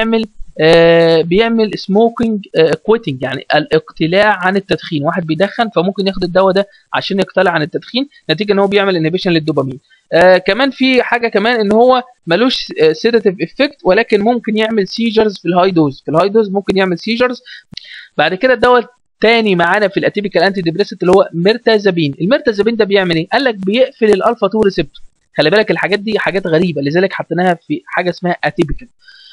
آه بيعمل سموكينج كويتنج يعني الاقتلاع عن التدخين واحد بيدخن فممكن ياخد الدواء ده عشان يقتلع عن التدخين نتيجه ان هو بيعمل انهبيشن للدوبامين آه كمان في حاجه كمان ان هو ملوش سيداتيف افكت ولكن ممكن يعمل سيجرز في الهاي دوز في الهاي دوز ممكن يعمل سيجرز بعد كده الدواء تاني معانا في الاتيبيكال انتي ديبريسنت اللي هو ميرتازابين الميرتازابين ده بيعمل ايه قال لك بيقفل الالفا 2 ريسبتور خلي بالك الحاجات دي حاجات غريبه لذلك حطيناها في حاجه اسمها اتيبيكال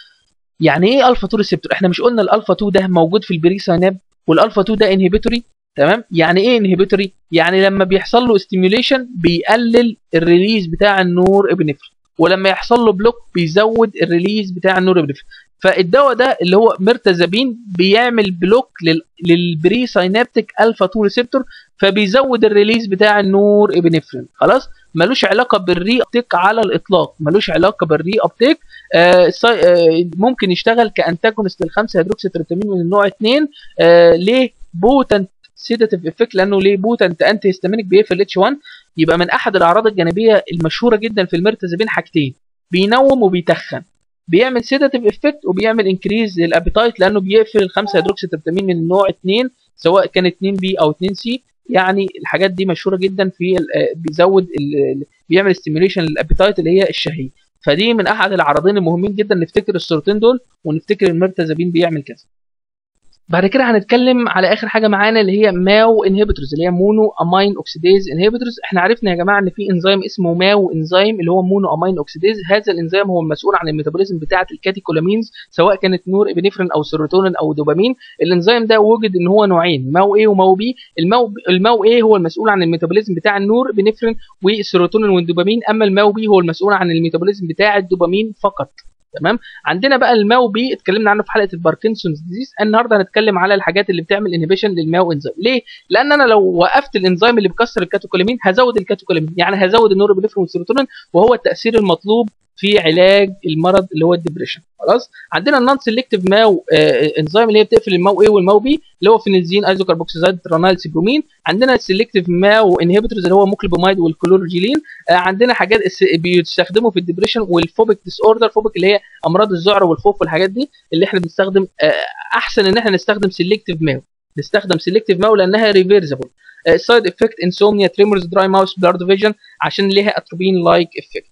يعني ايه الفا 2 ريسبتور احنا مش قلنا الالفا 2 ده موجود في البري سايناب والالفا 2 ده انهبيتوري تمام يعني ايه انهبيتوري يعني لما بيحصل له ستيميوليشن بيقلل الريليز بتاع النور ابنفرين ولما يحصل له بلوك بيزود الريليز بتاع النور ابنفرين فالدواء ده اللي هو ميرتازابين بيعمل بلوك للبري ساينابتيك الفا 2 ريسبتور فبيزود الريليز بتاع النور ابنفرين خلاص ملوش علاقه بالري ابتيك على الاطلاق ملوش علاقه بالري ابتيك آه آه ممكن يشتغل كانتاجونست للخمسه هيدروكسي تريبتامين من النوع 2 آه ليه بوتنت سيداتيف افكت لانه ليه بوتنت انتي هيستامينيك بيقفل اتش 1 يبقى من احد الاعراض الجانبيه المشهوره جدا في الميرتازابين حاجتين بينوم وبيتخن بيعمل سيداتيف افكت وبيعمل انكريز للابيتايت لانه بيقفل الخمسه هيدروكسي تريبتامين من النوع 2 سواء كان 2 بي او 2 سي يعني الحاجات دي مشهوره جدا في بيزود بيعمل ستيميوليشن للابيتايت اللي هي الشهيه فدي من احد العرضين المهمين جدا نفتكر الصورتين دول ونفتكر الميرتازابين بيعمل كذا بعد كده هنتكلم على اخر حاجه معانا اللي هي ماو انهبيتورز اللي هي مونو امين اوكسيديز انهبيتورز احنا عرفنا يا جماعه ان في انزيم اسمه ماو انزيم اللي هو مونو امين اوكسيديز هذا الانزيم هو المسؤول عن الميتابوليزم بتاعه الكاتيكولامينز سواء كانت نور ابنفرين او سيروتونين او دوبامين الانزيم ده وجد ان هو نوعين ماو اي وماو بي الماو الماو اي هو المسؤول عن الميتابوليزم بتاع النور ابنفرين والسيروتونين والدوبامين اما الماو بي هو المسؤول عن الميتابوليزم بتاع الدوبامين فقط تمام عندنا بقى الماو بي اتكلمنا عنه في حلقه الباركنسونز ديزيز النهارده هنتكلم على الحاجات اللي بتعمل انهبيشن للماو انزيم ليه لان انا لو وقفت الانزيم اللي بيكسر الكاتوكولامين هزود الكاتوكولامين يعني هزود النورابينفرين والسيروتونين وهو التاثير المطلوب في علاج المرض اللي هو الدبريشن خلاص عندنا النون سيلكتيف ماو آه انزيم اللي هي بتقفل الماو اي والماو بي اللي هو فينيلزين ايزوكربوكسيزايد ترانايل سيبرومين عندنا السيلكتيف ماو انهبيتورز اللي هو موكليبومايد والكلورجيلين آه عندنا حاجات بيستخدموا في الدبريشن والفوبيك ديس اوردر فوبيك اللي هي امراض الذعر والخوف والحاجات دي اللي احنا بنستخدم آه احسن ان احنا نستخدم سيلكتيف ماو نستخدم سيلكتيف ماو لانها ريفيرسبل سايد افكت انسومنيا تريمورز دراي ماوس بلارد فيجن عشان ليها اتروبين لايك افكت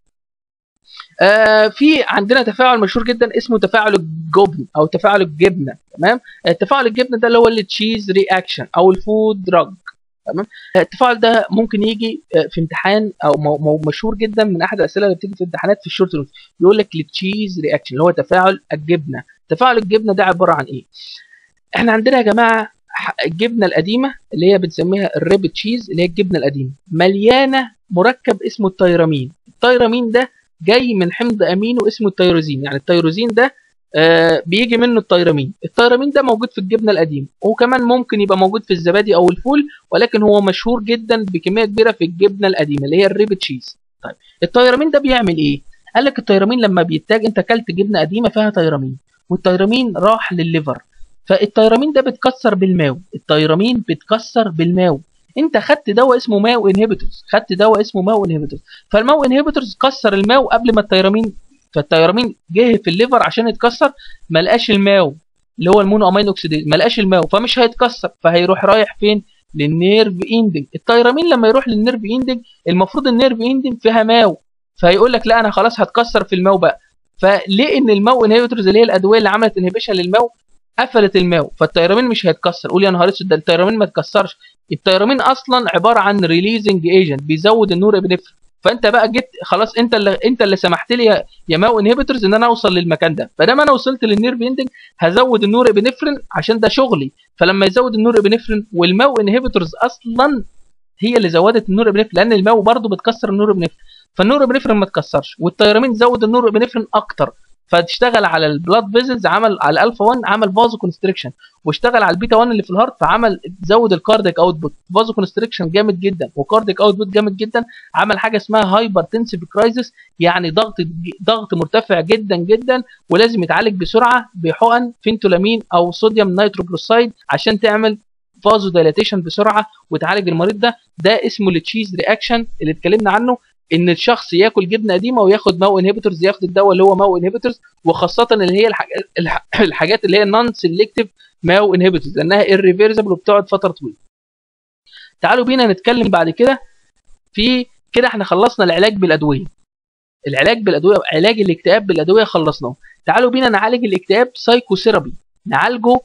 آه في عندنا تفاعل مشهور جدا اسمه تفاعل الجبن او تفاعل الجبنه تمام التفاعل الجبنه ده اللي هو التشيز رياكشن او الفود دراج تمام التفاعل ده ممكن يجي في امتحان او مشهور جدا من احد الاسئله اللي بتيجي في امتحانات في الشورت نوت يقول لك التشيز رياكشن اللي هو تفاعل الجبنه تفاعل الجبنه ده عباره عن ايه احنا عندنا يا جماعه الجبنه القديمه اللي هي بنسميها الريب تشيز اللي هي الجبنه القديمه مليانه مركب اسمه التيرامين التيرامين ده جاي من حمض امينو اسمه التيروزين يعني التيروزين ده آه بيجي منه التيرامين التيرامين ده موجود في الجبنه القديمه وكمان ممكن يبقى موجود في الزبادي او الفول ولكن هو مشهور جدا بكميه كبيره في الجبنه القديمه اللي هي الريب تشيز طيب التيرامين ده بيعمل ايه قال لك التيرامين لما بيتاج انت اكلت جبنه قديمه فيها تيرامين والتيرامين راح للليفر فالتيرامين ده بيتكسر بالماو التيرامين بيتكسر بالماو انت خدت دواء اسمه ماو انهبيتورز خدت دواء اسمه ماو انهبيتورز فالماو انهبيتورز كسر الماو قبل ما التيرامين فالتيرامين جه في الليفر عشان يتكسر ما لقاش الماو اللي هو المونو امين اوكسيديز ما لقاش الماو فمش هيتكسر فهيروح رايح فين للنيرف اندنج التيرامين لما يروح للنيرف اندنج المفروض النيرف اندنج فيها ماو فيقول لك لا انا خلاص هتكسر في الماو بقى فليه ان الماو انهبيتورز اللي هي الادويه اللي عملت انهبيشن للماو قفلت الماو فالتيرامين مش هيتكسر قول يا نهار اسود ده التيرامين ما اتكسرش التيرامين اصلا عباره عن ريليزنج ايجنت بيزود النور ابنفرين فانت بقى جيت خلاص انت اللي انت اللي سمحت لي يا, يا ماو انهبيتورز ان انا اوصل للمكان ده فدام انا وصلت للنيرف اندنج هزود النور ابنفرين عشان ده شغلي فلما يزود النور ابنفرين والماو انهبيتورز اصلا هي اللي زودت النور ابنفرين لان الماو برضه بتكسر النور ابنفرين فالنور ابنفرين ما اتكسرش والتيرامين زود النور ابنفرين اكتر فتشتغل على البلاد فيزلز عمل على الالفا 1 عمل فازو كونستريكشن واشتغل على البيتا 1 اللي في الهارت فعمل زود الكارديك اوتبوت فازو كونستريكشن جامد جدا وكارديك اوتبوت جامد جدا عمل حاجه اسمها هايبرتنسيف كرايسيس يعني ضغط ضغط مرتفع جدا جدا ولازم يتعالج بسرعه بحقن فينتولامين او صوديوم نيتروجلوسايد عشان تعمل فازو دايلاتيشن بسرعه وتعالج المريض ده ده اسمه التشيز رياكشن اللي اتكلمنا عنه ان الشخص ياكل جبنه قديمه وياخد ماو انهبيتورز ياخد الدواء اللي هو ماو انهبيتورز وخاصه اللي هي الحاجات الحاجات اللي هي نون سيلكتيف ماو انهبيتورز لانها irreversible وبتقعد فتره طويله تعالوا بينا نتكلم بعد كده في كده احنا خلصنا العلاج بالادويه العلاج بالادويه علاج الاكتئاب بالادويه خلصناه تعالوا بينا نعالج الاكتئاب سايكوثيرابي نعالجه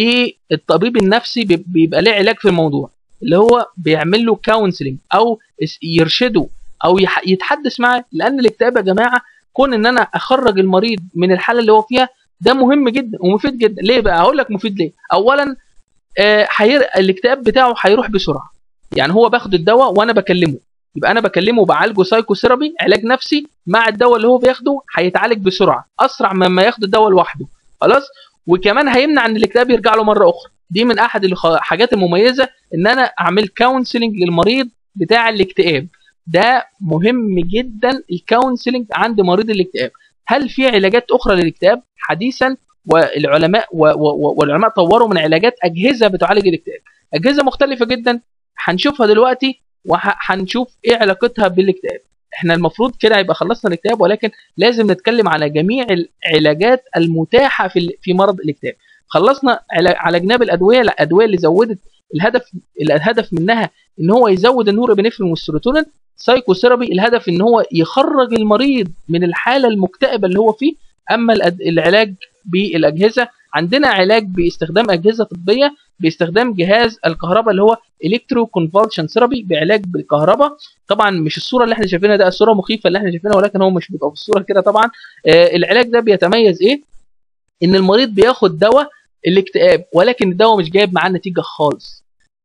بالطبيب النفسي بيبقى ليه علاج في الموضوع اللي هو بيعمل له كونسلنج او يرشده او يتحدث معاه لان الاكتئاب يا جماعه كون ان انا اخرج المريض من الحاله اللي هو فيها ده مهم جدا ومفيد جدا ليه بقى هقول لك مفيد ليه اولا آه حير... الاكتئاب بتاعه هيروح بسرعه يعني هو باخد الدواء وانا بكلمه يبقى انا بكلمه وبعالجه سايكوثيرابي علاج نفسي مع الدواء اللي هو بياخده هيتعالج بسرعه اسرع مما ياخد الدواء لوحده خلاص وكمان هيمنع ان الاكتئاب يرجع له مره اخرى دي من احد الحاجات المميزه ان انا اعمل كونسلنج للمريض بتاع الاكتئاب ده مهم جدا الكونسلنج عند مريض الاكتئاب هل في علاجات اخرى للاكتئاب حديثا والعلماء والعلماء طوروا من علاجات اجهزه بتعالج الاكتئاب اجهزه مختلفه جدا هنشوفها دلوقتي وهنشوف ايه علاقتها بالاكتئاب احنا المفروض كده يبقى خلصنا الاكتئاب ولكن لازم نتكلم على جميع العلاجات المتاحه في في مرض الاكتئاب خلصنا عالجناه بالادويه لا الادويه اللي زودت الهدف الهدف منها ان هو يزود النورابينفرين والسيروتونين سايكوثيرابي الهدف ان هو يخرج المريض من الحاله المكتئبه اللي هو فيه اما العلاج بالاجهزه عندنا علاج باستخدام اجهزه طبيه باستخدام جهاز الكهرباء اللي هو الكترو كونفولشن ثيرابي بعلاج بالكهرباء طبعا مش الصوره اللي احنا شايفينها ده الصوره مخيفه اللي احنا شايفينها ولكن هو مش بيبقى في الصوره كده طبعا آه العلاج ده بيتميز ايه ان المريض بياخد دواء الاكتئاب ولكن الدواء مش جايب معاه نتيجه خالص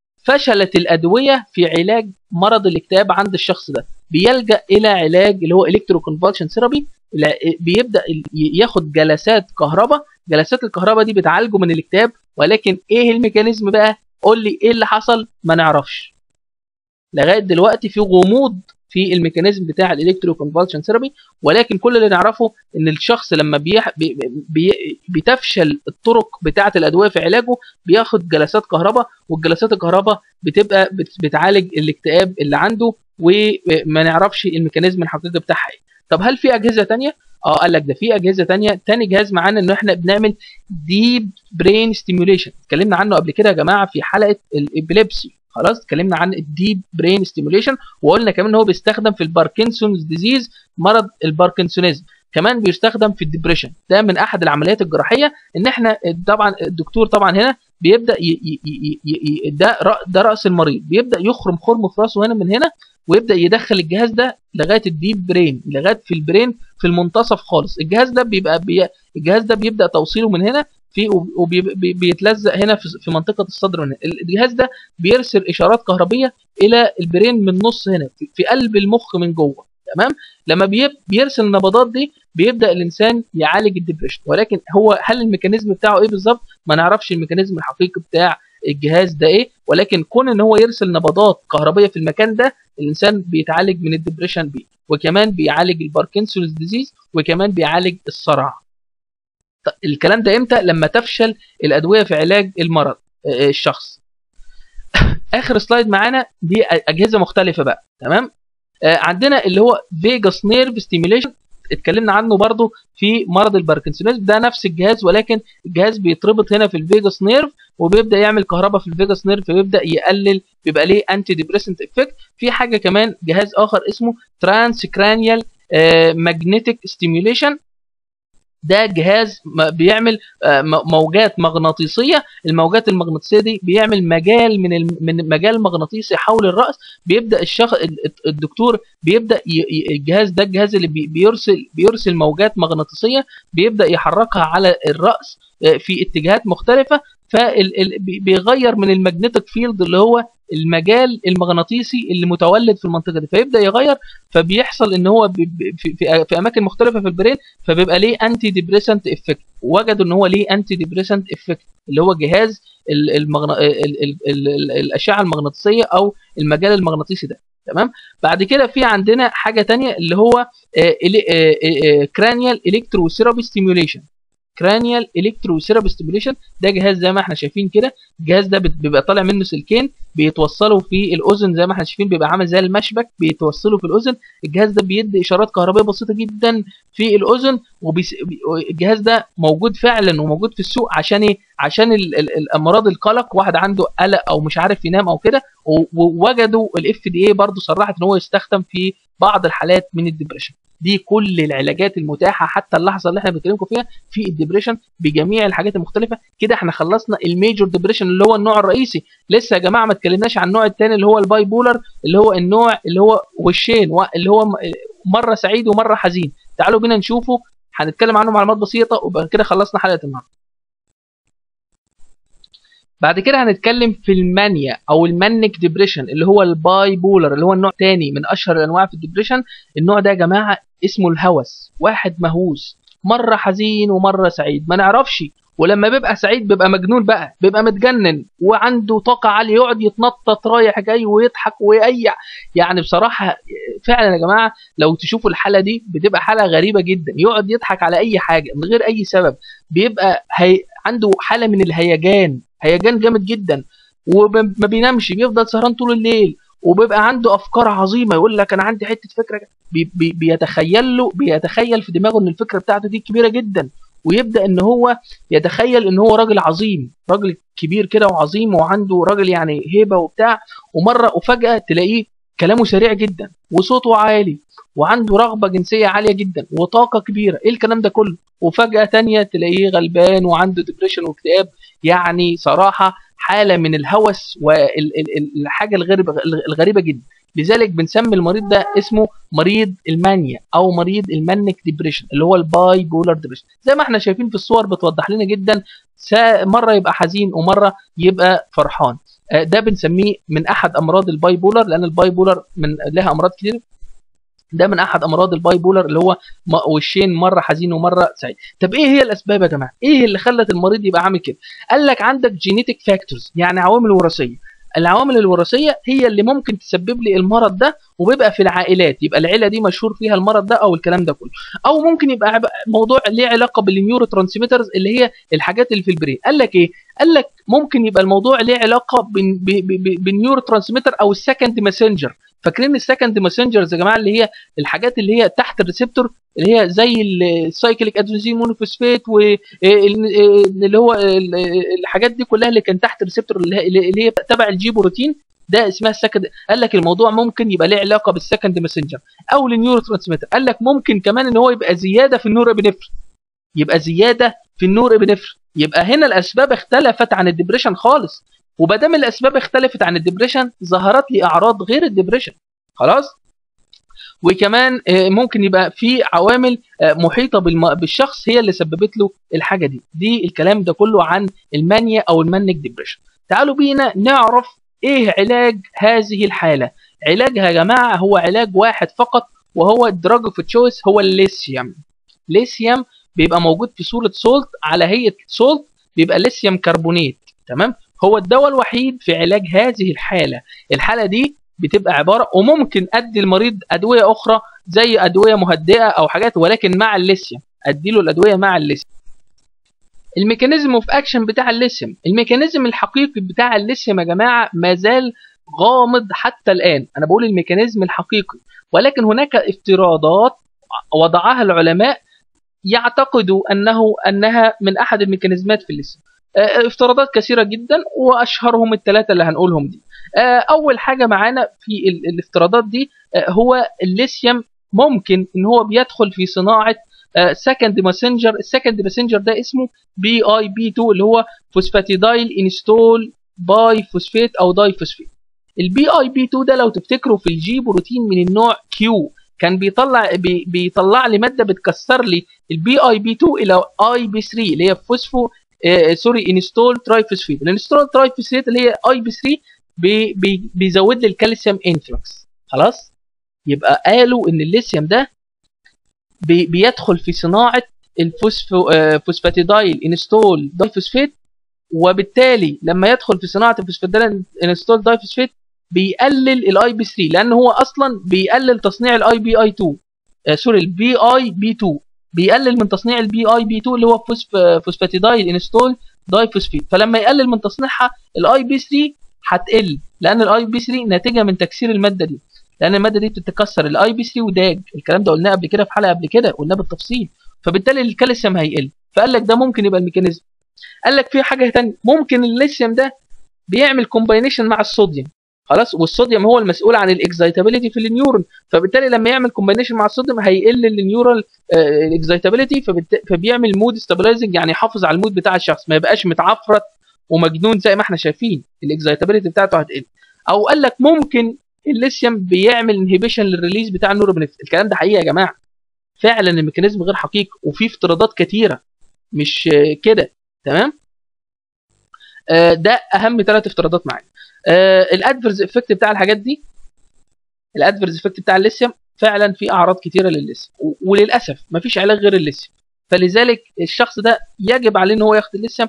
فشلت الادويه في علاج مرض الاكتئاب عند الشخص ده بيلجا الى علاج اللي هو الكترو كونفولشن ثيرابي بيبدا ياخد جلسات كهرباء جلسات الكهرباء دي بتعالجه من الاكتئاب ولكن ايه الميكانيزم بقى قول لي ايه اللي حصل ما نعرفش لغايه دلوقتي في غموض في الميكانيزم بتاع الالكترو كونفولشن ثيرابي ولكن كل اللي نعرفه ان الشخص لما بيح... بي... بي... بتفشل الطرق بتاعه الادويه في علاجه بياخد جلسات كهرباء والجلسات الكهرباء بتبقى بت... بتعالج الاكتئاب اللي عنده وما نعرفش الميكانيزم الحقيقي بتاعها ايه طب هل في اجهزه تانية اه قال لك ده في اجهزه تانية تاني جهاز معانا ان احنا بنعمل ديب برين ستيميوليشن اتكلمنا عنه قبل كده يا جماعه في حلقه الابيليبسي خلاص اتكلمنا عن الديب برين ستيميوليشن وقلنا كمان ان هو بيستخدم في الباركنسونز ديزيز مرض الباركنسونيزم كمان بيستخدم في الدبريشن ده من احد العمليات الجراحيه ان احنا طبعا الدكتور طبعا هنا بيبدا ي ي ي ي ده ده راس المريض بيبدا يخرم خرم في راسه هنا من هنا ويبدا يدخل الجهاز ده لغايه الديب برين لغايه في البرين في المنتصف خالص الجهاز ده بيبقى بي الجهاز ده بيبدا توصيله من هنا في وبيتلزق هنا في منطقه الصدر هنا الجهاز ده بيرسل اشارات كهربيه الى البرين من النص هنا في قلب المخ من جوه تمام لما بيرسل النبضات دي بيبدا الانسان يعالج الدبريشن ولكن هو هل الميكانيزم بتاعه ايه بالظبط ما نعرفش الميكانيزم الحقيقي بتاع الجهاز ده ايه ولكن كون ان هو يرسل نبضات كهربيه في المكان ده الانسان بيتعالج من الدبريشن بيه وكمان بيعالج الباركنسونز ديزيز وكمان بيعالج الصرع الكلام ده امتى لما تفشل الادويه في علاج المرض الشخص اخر سلايد معانا دي اجهزه مختلفه بقى تمام عندنا اللي هو فيجاس نيرف ستيميوليشن اتكلمنا عنه برضو في مرض الباركنسونيزم ده نفس الجهاز ولكن الجهاز بيتربط هنا في الفيجاس نيرف وبيبدا يعمل كهرباء في الفيجاس نيرف فبيبدا يقلل بيبقى ليه انتي ديبريسنت افكت في حاجه كمان جهاز اخر اسمه ترانس كرانيال ماجنتيك ستيميوليشن ده جهاز بيعمل موجات مغناطيسيه الموجات المغناطيسيه دي بيعمل مجال من من مجال مغناطيسي حول الراس بيبدا الشخص الدكتور بيبدا الجهاز ده الجهاز اللي بيرسل بيرسل موجات مغناطيسيه بيبدا يحركها على الراس في اتجاهات مختلفه فبيغير من المagnetic فيلد اللي هو المجال المغناطيسي اللي متولد في المنطقه دي فيبدا يغير فبيحصل ان هو في, في, في اماكن مختلفه في البرين فبيبقى ليه انتي ديبريسنت افكت وجدوا ان هو ليه انتي ديبريسنت افكت اللي هو جهاز المغن... ال... ال... ال... الاشعه المغناطيسيه او المجال المغناطيسي ده تمام بعد كده في عندنا حاجه تانية اللي هو كرانيال الكترو ثيرابي ستيميوليشن كرانيال الكترو ثيرابي ستيميوليشن ده جهاز زي ما احنا شايفين كده الجهاز ده بت- بيبقى طالع منه سلكين بيتوصلوا في الاذن زي ما احنا شايفين بيبقى عامل زي المشبك بيتوصلوا في الاذن الجهاز ده بيدي اشارات كهربائيه بسيطه جدا في الاذن والجهاز ده موجود فعلا وموجود في السوق عشان ايه عشان ال- ال- الامراض القلق واحد عنده قلق او مش عارف ينام او كده و- ووجدوا الاف دي اي برضه صرحت ان هو يستخدم في بعض الحالات من الدبريشن دي كل العلاجات المتاحه حتى اللحظه اللي احنا بنتكلمكم فيها في الدبريشن بجميع الحاجات المختلفه كده احنا خلصنا الميجور ديبريشن اللي هو النوع الرئيسي لسه يا جماعه ما اتكلمناش عن النوع الثاني اللي هو الباي بولر اللي هو النوع اللي هو وشين و- اللي هو م- مره سعيد ومره حزين تعالوا بينا نشوفه هنتكلم عنه معلومات بسيطه وبعد كده خلصنا حلقه النهارده بعد كده هنتكلم في المانيا او المانيك ديبريشن اللي هو الباي بولر اللي هو النوع تاني من اشهر الانواع في الديبريشن النوع ده يا جماعه اسمه الهوس واحد مهووس مره حزين ومره سعيد ما نعرفش ولما بيبقى سعيد بيبقى مجنون بقى بيبقى متجنن وعنده طاقه عاليه يقعد يتنطط رايح جاي ويضحك ويقيع يعني بصراحه فعلا يا جماعه لو تشوفوا الحاله دي بتبقى حاله غريبه جدا يقعد يضحك على اي حاجه من غير اي سبب بيبقى هي... عنده حاله من الهيجان هيجان جامد جدا وما بينامش بيفضل سهران طول الليل وبيبقى عنده افكار عظيمه يقول لك انا عندي حته فكره بي بي بيتخيل له بيتخيل في دماغه ان الفكره بتاعته دي كبيره جدا ويبدا ان هو يتخيل ان هو راجل عظيم راجل كبير كده وعظيم وعنده راجل يعني هيبه وبتاع ومره وفجاه تلاقيه كلامه سريع جدا وصوته عالي وعنده رغبه جنسيه عاليه جدا وطاقه كبيره ايه الكلام ده كله وفجاه تانية تلاقيه غلبان وعنده ديبريشن واكتئاب يعني صراحه حاله من الهوس والحاجه الغريبه الغريبه جدا لذلك بنسمي المريض ده اسمه مريض المانيا او مريض المانيك ديبريشن اللي هو الباي بولر ديبريشن زي ما احنا شايفين في الصور بتوضح لنا جدا مره يبقى حزين ومره يبقى فرحان ده بنسميه من احد امراض الباي بولر لان الباي بولر من لها امراض كتير ده من احد امراض الباي بولر اللي هو وشين مره حزين ومره سعيد طب ايه هي الاسباب يا جماعه ايه اللي خلت المريض يبقى عامل كده قال لك عندك جينيتك فاكتورز يعني عوامل وراثيه العوامل الوراثيه هي اللي ممكن تسبب لي المرض ده وبيبقى في العائلات يبقى العيله دي مشهور فيها المرض ده او الكلام ده كله او ممكن يبقى موضوع ليه علاقه بالنيورو ترانسميترز اللي هي الحاجات اللي في البرين قال لك ايه قال لك ممكن يبقى الموضوع ليه علاقه بالنيورو ترانسميتر او السكند ماسنجر فاكرين السكند ماسنجرز يا جماعه اللي هي الحاجات اللي هي تحت الريسبتور اللي هي زي السايكليك ادرينالين مونوفوسفات واللي هو الحاجات دي كلها اللي كان تحت الريسبتور اللي هي تبع الجي بروتين ده اسمها السكند قال لك الموضوع ممكن يبقى له علاقه بالسكند ماسنجر او النيورو ترانسميتر قال لك ممكن كمان ان هو يبقى زياده في النور ابنفر يبقى زياده في النور ابنفر يبقى هنا الاسباب اختلفت عن الدبريشن خالص وبدام الاسباب اختلفت عن الدبريشن ظهرت لي اعراض غير الدبريشن خلاص وكمان ممكن يبقى في عوامل محيطه بالشخص هي اللي سببت له الحاجه دي دي الكلام ده كله عن المانيا او المانيك ديبريشن تعالوا بينا نعرف ايه علاج هذه الحاله علاجها يا جماعه هو علاج واحد فقط وهو الدراج اوف تشويس هو الليثيوم ليثيوم بيبقى موجود في صوره سولت على هيئه سولت بيبقى ليثيوم كربونات تمام هو الدواء الوحيد في علاج هذه الحاله الحاله دي بتبقى عباره وممكن ادي المريض ادويه اخرى زي ادويه مهدئه او حاجات ولكن مع الليثيوم ادي له الادويه مع الليثيوم الميكانيزم اوف اكشن بتاع الليثيوم الميكانيزم الحقيقي بتاع الليثيوم يا جماعه ما زال غامض حتى الان انا بقول الميكانيزم الحقيقي ولكن هناك افتراضات وضعها العلماء يعتقدوا انه انها من احد الميكانيزمات في الليثيوم افتراضات كثيرة جدا وأشهرهم الثلاثة اللي هنقولهم دي أول حاجة معانا في الافتراضات دي هو الليثيوم ممكن إن هو بيدخل في صناعة سكند ماسنجر السكند ماسنجر ده اسمه بي اي بي 2 اللي هو فوسفاتيدايل انستول باي فوسفيت او داي فوسفيت البي اي بي 2 ده لو تفتكروا في الجي بروتين من النوع كيو كان بيطلع بي بيطلع لي ماده بتكسر لي البي اي بي 2 الى اي بي 3 اللي هي فوسفو آه سوري انستول ترايفوسفيت الانستول ترايفوسفيت اللي هي اي بي 3 بي بي بيزود لي الكالسيوم انفلكس خلاص يبقى قالوا ان الليثيوم ده بي بيدخل في صناعه الفوسفو آه فوسفاتيدايل انستول دايفوسفيت وبالتالي لما يدخل في صناعه الفوسفاتيدايل انستول دايفوسفيت بيقلل الاي بي 3 لان هو اصلا بيقلل تصنيع الاي بي اي 2 آه سوري البي اي بي 2 بيقلل من تصنيع البي اي بي 2 اللي هو فوسف فوسفاتيدايل انستول داي فوسفيت فلما يقلل من تصنيعها الاي بي 3 هتقل لان الاي بي 3 ناتجه من تكسير الماده دي لان الماده دي بتتكسر الاي بي 3 وداج الكلام ده قلناه قبل كده في حلقه قبل كده قلناه بالتفصيل فبالتالي الكالسيوم هيقل فقال لك ده ممكن يبقى الميكانيزم قال لك في حاجه ثانيه ممكن الليثيوم ده بيعمل كومباينيشن مع الصوديوم خلاص والصوديوم هو المسؤول عن الاكزايتابيليتي في النيورون فبالتالي لما يعمل كومباينيشن مع الصوديوم هيقل النيورال الاكزايتابيليتي فبيعمل مود ستابلايزنج يعني يحافظ على المود بتاع الشخص ما يبقاش متعفرت ومجنون زي ما احنا شايفين الاكزايتابيليتي بتاعته هتقل او قال لك ممكن الليثيوم بيعمل انهبيشن للريليز بتاع النوروبنفرين الكلام ده حقيقه يا جماعه فعلا الميكانيزم غير حقيقي وفي افتراضات كتيره مش كده تمام آه ده اهم ثلاث افتراضات معانا آه الادفرز افكت بتاع الحاجات دي الادفرز افكت بتاع الليثيوم فعلا في اعراض كتيره للليثيوم وللاسف مفيش علاج غير الليثيوم فلذلك الشخص ده يجب عليه ان هو ياخد الليثيوم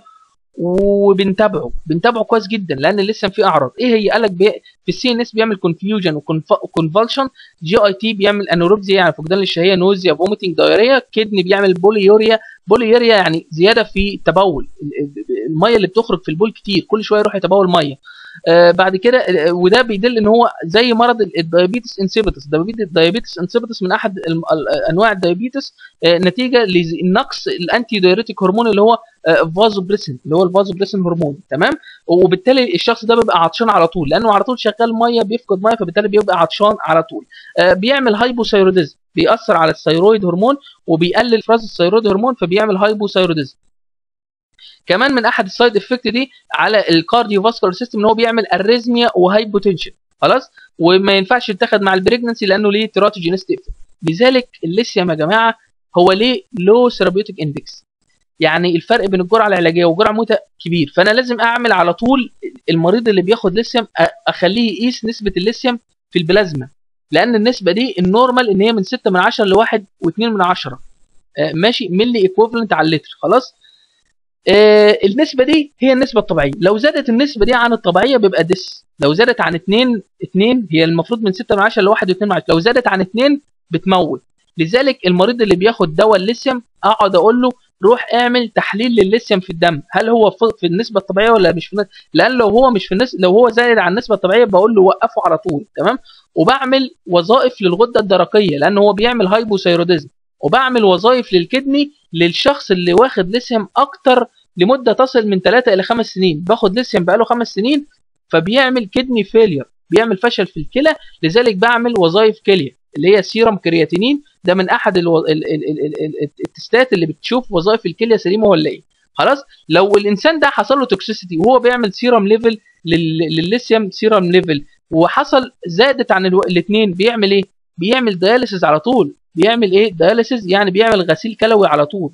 وبنتابعه بنتابعه كويس جدا لان لسه في اعراض ايه هي قال لك بي... في السي ان اس بيعمل كونفيوجن وكونفالشن جي اي تي بيعمل انوركسيا يعني فقدان للشهيه نوزيا فوميتنج دايريا كدني بيعمل بوليوريا بوليوريا يعني زياده في التبول الميه اللي بتخرج في البول كتير كل شويه يروح يتبول ميه آه بعد كده آه وده بيدل ان هو زي مرض الدايابيتس انسيبيتس الدايابيتس انسيبيتس من احد انواع الدايابيتس آه نتيجه لنقص الانتي دايوريتيك هرمون اللي هو فازوبريسين اللي هو الفازوبريسين هرمون تمام وبالتالي الشخص ده بيبقى عطشان على طول لانه على طول شغال ميه بيفقد ميه فبالتالي بيبقى عطشان على طول بيعمل هايبوثايروديزم بيأثر على الثيرويد هرمون وبيقلل افراز الثيرويد هرمون فبيعمل هايبوثايروديزم كمان من احد السايد افكت دي على الكارديو فاسكولار سيستم ان هو بيعمل اريزميا وهايبوتنشن خلاص وما ينفعش يتاخد مع البريجنسي لانه ليه تيراتوجينيستي لذلك الليثيوم يا جماعه هو ليه لو ثيرابيوتيك اندكس يعني الفرق بين الجرعه العلاجيه والجرعه الموتى كبير فانا لازم اعمل على طول المريض اللي بياخد ليثيوم اخليه يقيس نسبه الليثيوم في البلازما لان النسبه دي النورمال ان هي من 6 من 10 ل 1 و2 من 10 ماشي ملي ايكوفلنت على اللتر خلاص آه النسبة دي هي النسبة الطبيعية لو زادت النسبة دي عن الطبيعية بيبقى ديس لو زادت عن 2 2 هي المفروض من 6 من 10 ل 1 و2 من 10 لو زادت عن 2 بتموت لذلك المريض اللي بياخد دواء الليثيوم اقعد اقول له روح اعمل تحليل للليثيوم في الدم هل هو في النسبه الطبيعيه ولا مش في النسبة؟ لان لو هو مش في النسبة لو هو زايد عن النسبه الطبيعيه بقول له وقفه على طول تمام وبعمل وظائف للغده الدرقيه لان هو بيعمل هايبوثايروديزم وبعمل وظائف للكدني للشخص اللي واخد ليثيوم اكتر لمده تصل من 3 الى 5 سنين باخد ليثيوم بقاله 5 سنين فبيعمل كدني فيلير بيعمل فشل في الكلى لذلك بعمل وظائف كليه اللي هي سيرم كرياتينين ده من احد الو... ال... ال... ال... ال... التستات اللي بتشوف وظائف الكليه سليمه ولا ايه خلاص لو الانسان ده حصل له توكسيسيتي وهو بيعمل سيرم ليفل لل... للليثيوم سيرم ليفل وحصل زادت عن الو... الاثنين بيعمل ايه بيعمل دياليسيس على طول بيعمل ايه دياليسيس يعني بيعمل غسيل كلوي على طول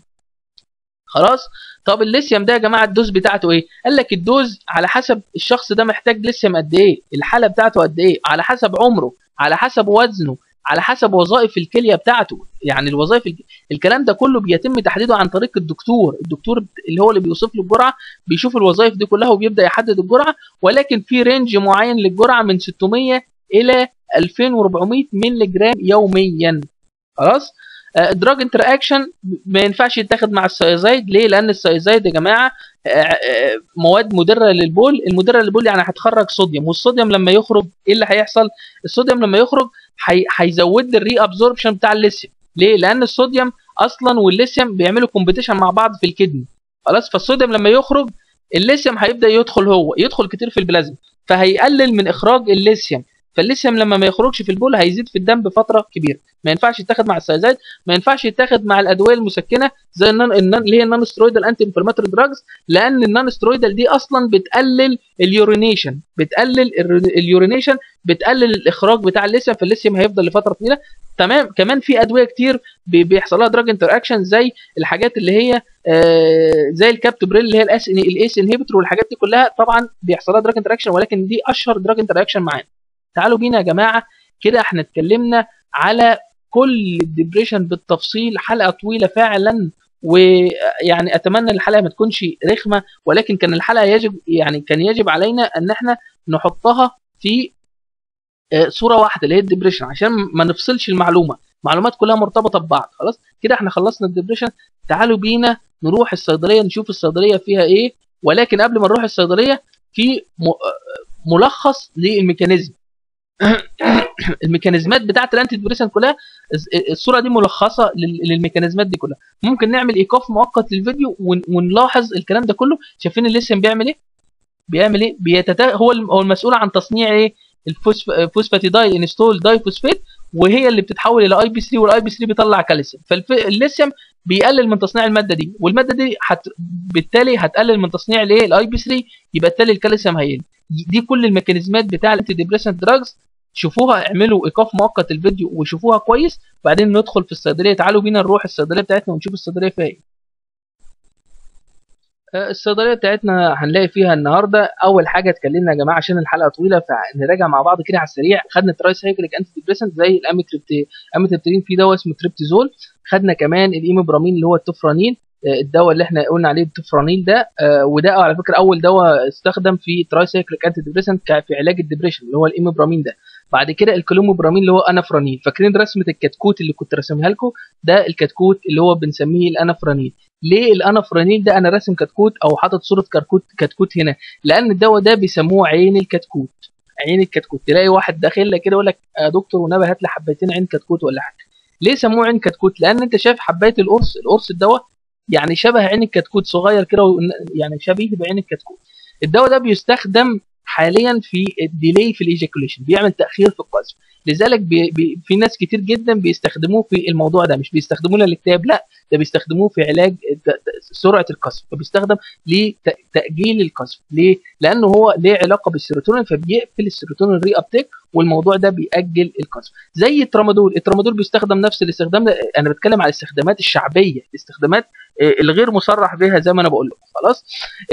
خلاص طب الليثيوم ده يا جماعه الدوز بتاعته ايه قال لك الدوز على حسب الشخص ده محتاج ليثيوم قد ايه الحاله بتاعته قد ايه على حسب عمره على حسب وزنه على حسب وظائف الكليه بتاعته يعني الوظائف الكلام ده كله بيتم تحديده عن طريق الدكتور الدكتور اللي هو اللي بيوصف له الجرعه بيشوف الوظائف دي كلها وبيبدا يحدد الجرعه ولكن في رينج معين للجرعه من 600 الى 2400 مللي جرام يوميا خلاص دراج انتر اكشن ما ينفعش يتاخد مع السايزايد ليه لان السايزايد يا جماعه مواد مدره للبول المدره للبول يعني هتخرج صوديوم والصوديوم لما يخرج ايه اللي هيحصل الصوديوم لما يخرج هيزود لي الري ابزوربشن بتاع الليثيوم ليه لان الصوديوم اصلا والليثيوم بيعملوا كومبيتيشن مع بعض في الكدني خلاص فالصوديوم لما يخرج الليثيوم هيبدا يدخل هو يدخل كتير في البلازما فهيقلل من اخراج الليثيوم فالليثيوم لما ما يخرجش في البول هيزيد في الدم بفتره كبيره ما ينفعش يتاخد مع السايزايد ما ينفعش يتاخد مع الادويه المسكنه زي النون اللي هي النون سترويدال انتي انفلاماتوري دراجز لان النون سترويدال دي اصلا بتقلل اليورينيشن بتقلل اليورينيشن بتقلل الاخراج بتاع الليثيوم فالليثيوم هيفضل لفتره طويله تمام كمان في ادويه كتير بيحصل لها دراج انتر اكشن زي الحاجات اللي هي آه زي الكابتوبريل اللي هي الاس الايس انهبيتور والحاجات دي كلها طبعا بيحصل لها دراج انتر اكشن ولكن دي اشهر دراج انتر اكشن معانا تعالوا بينا يا جماعه كده احنا اتكلمنا على كل الدبريشن بالتفصيل حلقه طويله فعلا ويعني اتمنى الحلقه ما تكونش رخمه ولكن كان الحلقه يجب يعني كان يجب علينا ان احنا نحطها في صوره واحده اللي هي الدبريشن عشان ما نفصلش المعلومه معلومات كلها مرتبطه ببعض خلاص كده احنا خلصنا الدبريشن تعالوا بينا نروح الصيدليه نشوف الصيدليه فيها ايه ولكن قبل ما نروح الصيدليه في ملخص للميكانيزم الميكانيزمات بتاعت الانتي ديبريسن كلها الصوره دي ملخصه للميكانيزمات دي كلها ممكن نعمل ايقاف مؤقت للفيديو ونلاحظ الكلام ده كله شايفين الليثيوم بيعمل ايه بيعمل ايه بيتتا... هو هو المسؤول عن تصنيع ايه الفوسفاتيدايل انستول داي فوسفيت وهي اللي بتتحول الى اي بي 3 والاي بي 3 بيطلع كالسيوم فالليثيوم بيقلل من تصنيع الماده دي والماده دي حت... بالتالي هتقلل من تصنيع الايه الاي بي 3 يبقى بالتالي الكالسيوم هيقل دي كل الميكانيزمات بتاع الانتي ديبريسنت دراجز شوفوها اعملوا ايقاف مؤقت الفيديو وشوفوها كويس بعدين ندخل في الصيدليه تعالوا بينا نروح الصيدليه بتاعتنا ونشوف الصيدليه فيها ايه الصيدليه بتاعتنا هنلاقي فيها النهارده اول حاجه اتكلمنا يا جماعه عشان الحلقه طويله فنراجع مع بعض كده على السريع خدنا تراي سايكليك انتي ديبريسنت زي الاميتريبتين في دواء اسمه تريبتيزول خدنا كمان الايموبرامين اللي هو التوفرانين الدواء اللي احنا قلنا عليه التوفرانيل ده وده على فكره اول دواء استخدم في تراي سايكليك انتي ديبريسنت في علاج الدبريشن اللي هو الايموبرامين ده بعد كده الكلوموبرامين اللي هو انافرانيل فاكرين رسمه الكتكوت اللي كنت راسمها لكم ده الكتكوت اللي هو بنسميه الانافرانيل ليه الانافرانيل ده انا راسم كتكوت او حاطط صوره كتكوت كتكوت هنا لان الدواء ده بيسموه عين الكتكوت عين الكتكوت تلاقي واحد داخل لك كده يقول لك يا دكتور ونبي هات لي حبيتين عين كتكوت ولا حاجه ليه سموه عين كتكوت لان انت شايف حبايه القرص القرص الدواء يعني شبه عين الكتكوت صغير كده يعني شبيه بعين الكتكوت الدواء ده بيستخدم حاليا في الديلي في الايجاكوليشن بيعمل تاخير في القذف لذلك بي بي في ناس كتير جدا بيستخدموه في الموضوع ده مش بيستخدموه للاكتئاب لا ده بيستخدموه في علاج سرعه القذف فبيستخدم لتاجيل القذف ليه لانه هو ليه علاقه بالسيروتونين فبيقفل السيروتونين ري ابتيك والموضوع ده بيأجل القذف زي الترامادول الترامادول بيستخدم نفس الاستخدام ده انا بتكلم على الاستخدامات الشعبيه الاستخدامات الغير مصرح بها زي ما انا بقول لكم خلاص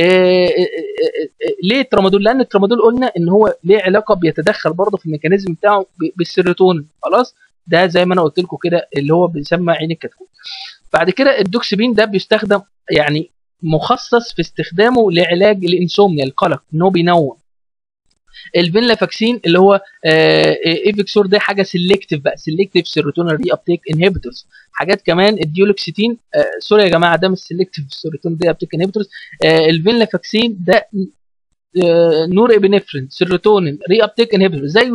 ليه الترامادول لان الترامادول قلنا ان هو ليه علاقه بيتدخل برضه في الميكانيزم بتاعه بالسيروتونين خلاص ده زي ما انا قلت لكم كده اللي هو بيسمى عين الكتكوت بعد كده الدوكسبين ده بيستخدم يعني مخصص في استخدامه لعلاج الانسومنيا القلق ان هو بينوم الفينلافاكسين اللي هو ايفكسور ده حاجه سيلكتيف بقى سيلكتيف سيروتونين ري ابتيك انهبيتورز حاجات كمان الديولوكسيتين آه سوري يا جماعه ده مش سيلكتيف سيروتونين ري ابتيك انهبيتورز آه الفينلافاكسين ده آه نور ابنفرين سيروتونين ري ابتيك انهبيتور زيه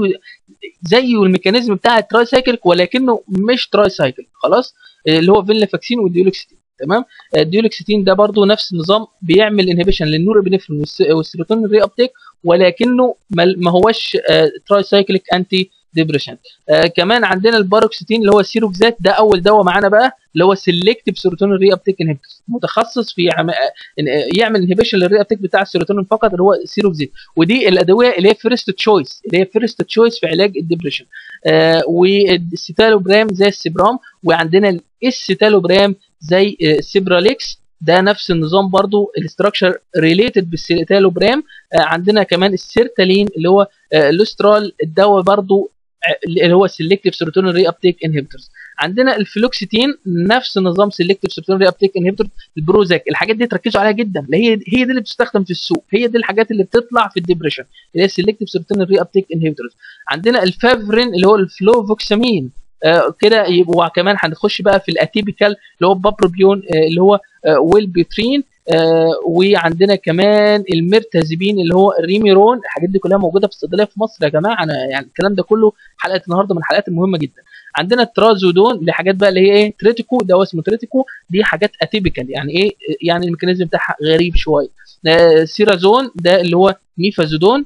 زيه الميكانيزم بتاع التراي سايكل ولكنه مش تراي سايكل خلاص اللي هو فينلافاكسين والديولوكسيتين تمام الديولوكسيتين ده برضو نفس النظام بيعمل انهبيشن للنور ابنفرين والسيروتونين ري ابتيك ولكنه ما هوش تراي سايكليك انتي ديبريشن آه كمان عندنا الباروكسيتين اللي هو السيروكزات ده اول دواء معانا بقى اللي هو سيلكتيف سيروتونين ري ابتيك انهبيتور متخصص في عم... يعمل انهبيشن للري ابتيك بتاع السيروتونين فقط اللي هو السيروكزات ودي الادويه اللي هي فيرست تشويس اللي هي فيرست تشويس في علاج الدبريشن آه والسيتالوبرام زي السبرام وعندنا الاسيتالوبرام زي السيبراليكس ده نفس النظام برضو الاستراكشر ريليتد بالسيتالوبرام آه عندنا كمان السيرتالين اللي هو آه الاسترال الدواء برضو اللي هو سيلكتيف سيروتونين ري ابتيك انهبيتورز عندنا الفلوكسيتين نفس نظام سيلكتيف سيروتونين ري ابتيك انهبيتور البروزاك الحاجات دي تركزوا عليها جدا هي هي دي اللي بتستخدم في السوق هي دي الحاجات اللي بتطلع في الدبريشن اللي هي سيلكتيف سيروتونين ري ابتيك انهبيتورز عندنا الفافرين اللي هو الفلوفوكسامين آه كده يبقى كمان هنخش بقى في الاتيبيكال اللي هو بابروبيون آه اللي هو آه ويلبيترين آه وعندنا كمان الميرتازيبين اللي هو الريميرون الحاجات دي كلها موجوده في الصيدليه في مصر يا جماعه انا يعني الكلام ده كله حلقه النهارده من الحلقات المهمه جدا عندنا الترازودون اللي حاجات بقى اللي هي ايه تريتيكو ده اسمه تريتيكو دي حاجات اتيبيكال يعني ايه يعني الميكانيزم بتاعها غريب شويه آه سيرازون ده اللي هو ميفازودون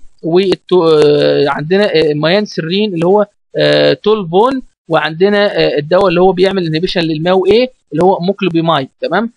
وعندنا آه ميان سرين اللي هو آه تولفون وعندنا الدواء اللي هو بيعمل انهبيشن للماو ايه اللي هو موكلوبيمايد تمام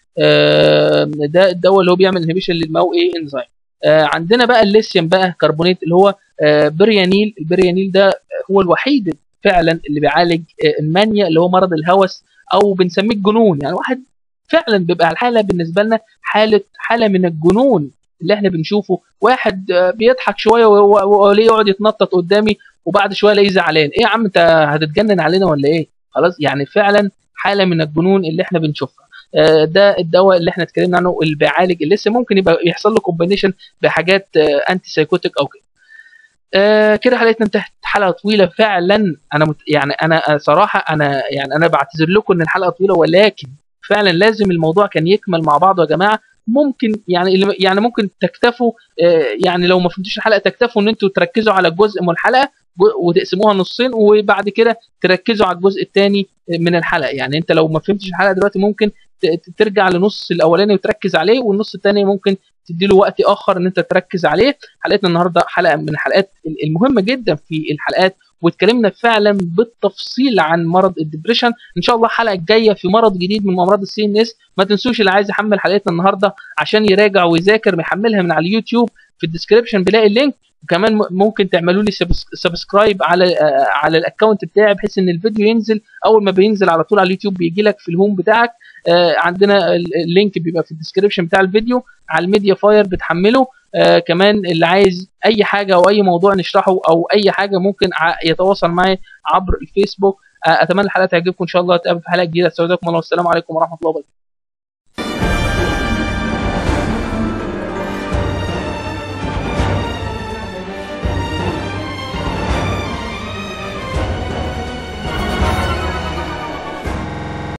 ده الدواء اللي هو بيعمل انهبيشن للماو ايه انزيم عندنا بقى الليثيوم بقى كربونات اللي هو بريانيل البريانيل ده هو الوحيد فعلا اللي بيعالج المانيا اللي هو مرض الهوس او بنسميه الجنون يعني واحد فعلا بيبقى الحاله بالنسبه لنا حاله حاله من الجنون اللي احنا بنشوفه واحد بيضحك شويه وليه يقعد يتنطط قدامي وبعد شويه الاقيه زعلان ايه يا عم انت هتتجنن علينا ولا ايه خلاص يعني فعلا حاله من الجنون اللي احنا بنشوفها آه ده الدواء اللي احنا اتكلمنا عنه اللي بيعالج اللي لسه ممكن يبقى يحصل له كومبينيشن بحاجات آه انتي سايكوتيك او كده آه كده حلقتنا انتهت حلقه طويله فعلا انا مت... يعني انا صراحه انا يعني انا بعتذر لكم ان الحلقه طويله ولكن فعلا لازم الموضوع كان يكمل مع بعضه يا جماعه ممكن يعني يعني ممكن تكتفوا آه يعني لو ما فهمتوش الحلقه تكتفوا ان انتوا تركزوا على جزء من الحلقه وتقسموها نصين وبعد كده تركزوا على الجزء الثاني من الحلقه يعني انت لو ما فهمتش الحلقه دلوقتي ممكن ترجع لنص الاولاني وتركز عليه والنص الثاني ممكن تديله وقت اخر ان انت تركز عليه حلقتنا النهارده حلقه من الحلقات المهمه جدا في الحلقات واتكلمنا فعلا بالتفصيل عن مرض الدبريشن ان شاء الله الحلقه الجايه في مرض جديد من امراض السي ان اس ما تنسوش اللي عايز يحمل حلقتنا النهارده عشان يراجع ويذاكر بيحملها من على اليوتيوب في الديسكربشن بلاقي اللينك وكمان ممكن تعملوا لي سبسكرايب على على الاكونت بتاعي بحيث ان الفيديو ينزل اول ما بينزل على طول على اليوتيوب بيجي لك في الهوم بتاعك عندنا اللينك بيبقى في الديسكربشن بتاع الفيديو على الميديا فاير بتحمله آه كمان اللي عايز اي حاجه او اي موضوع نشرحه او اي حاجه ممكن يتواصل معي عبر الفيسبوك آه اتمنى الحلقه تعجبكم ان شاء الله نتقابل في حلقه جديده استودعكم الله والسلام عليكم ورحمه الله وبركاته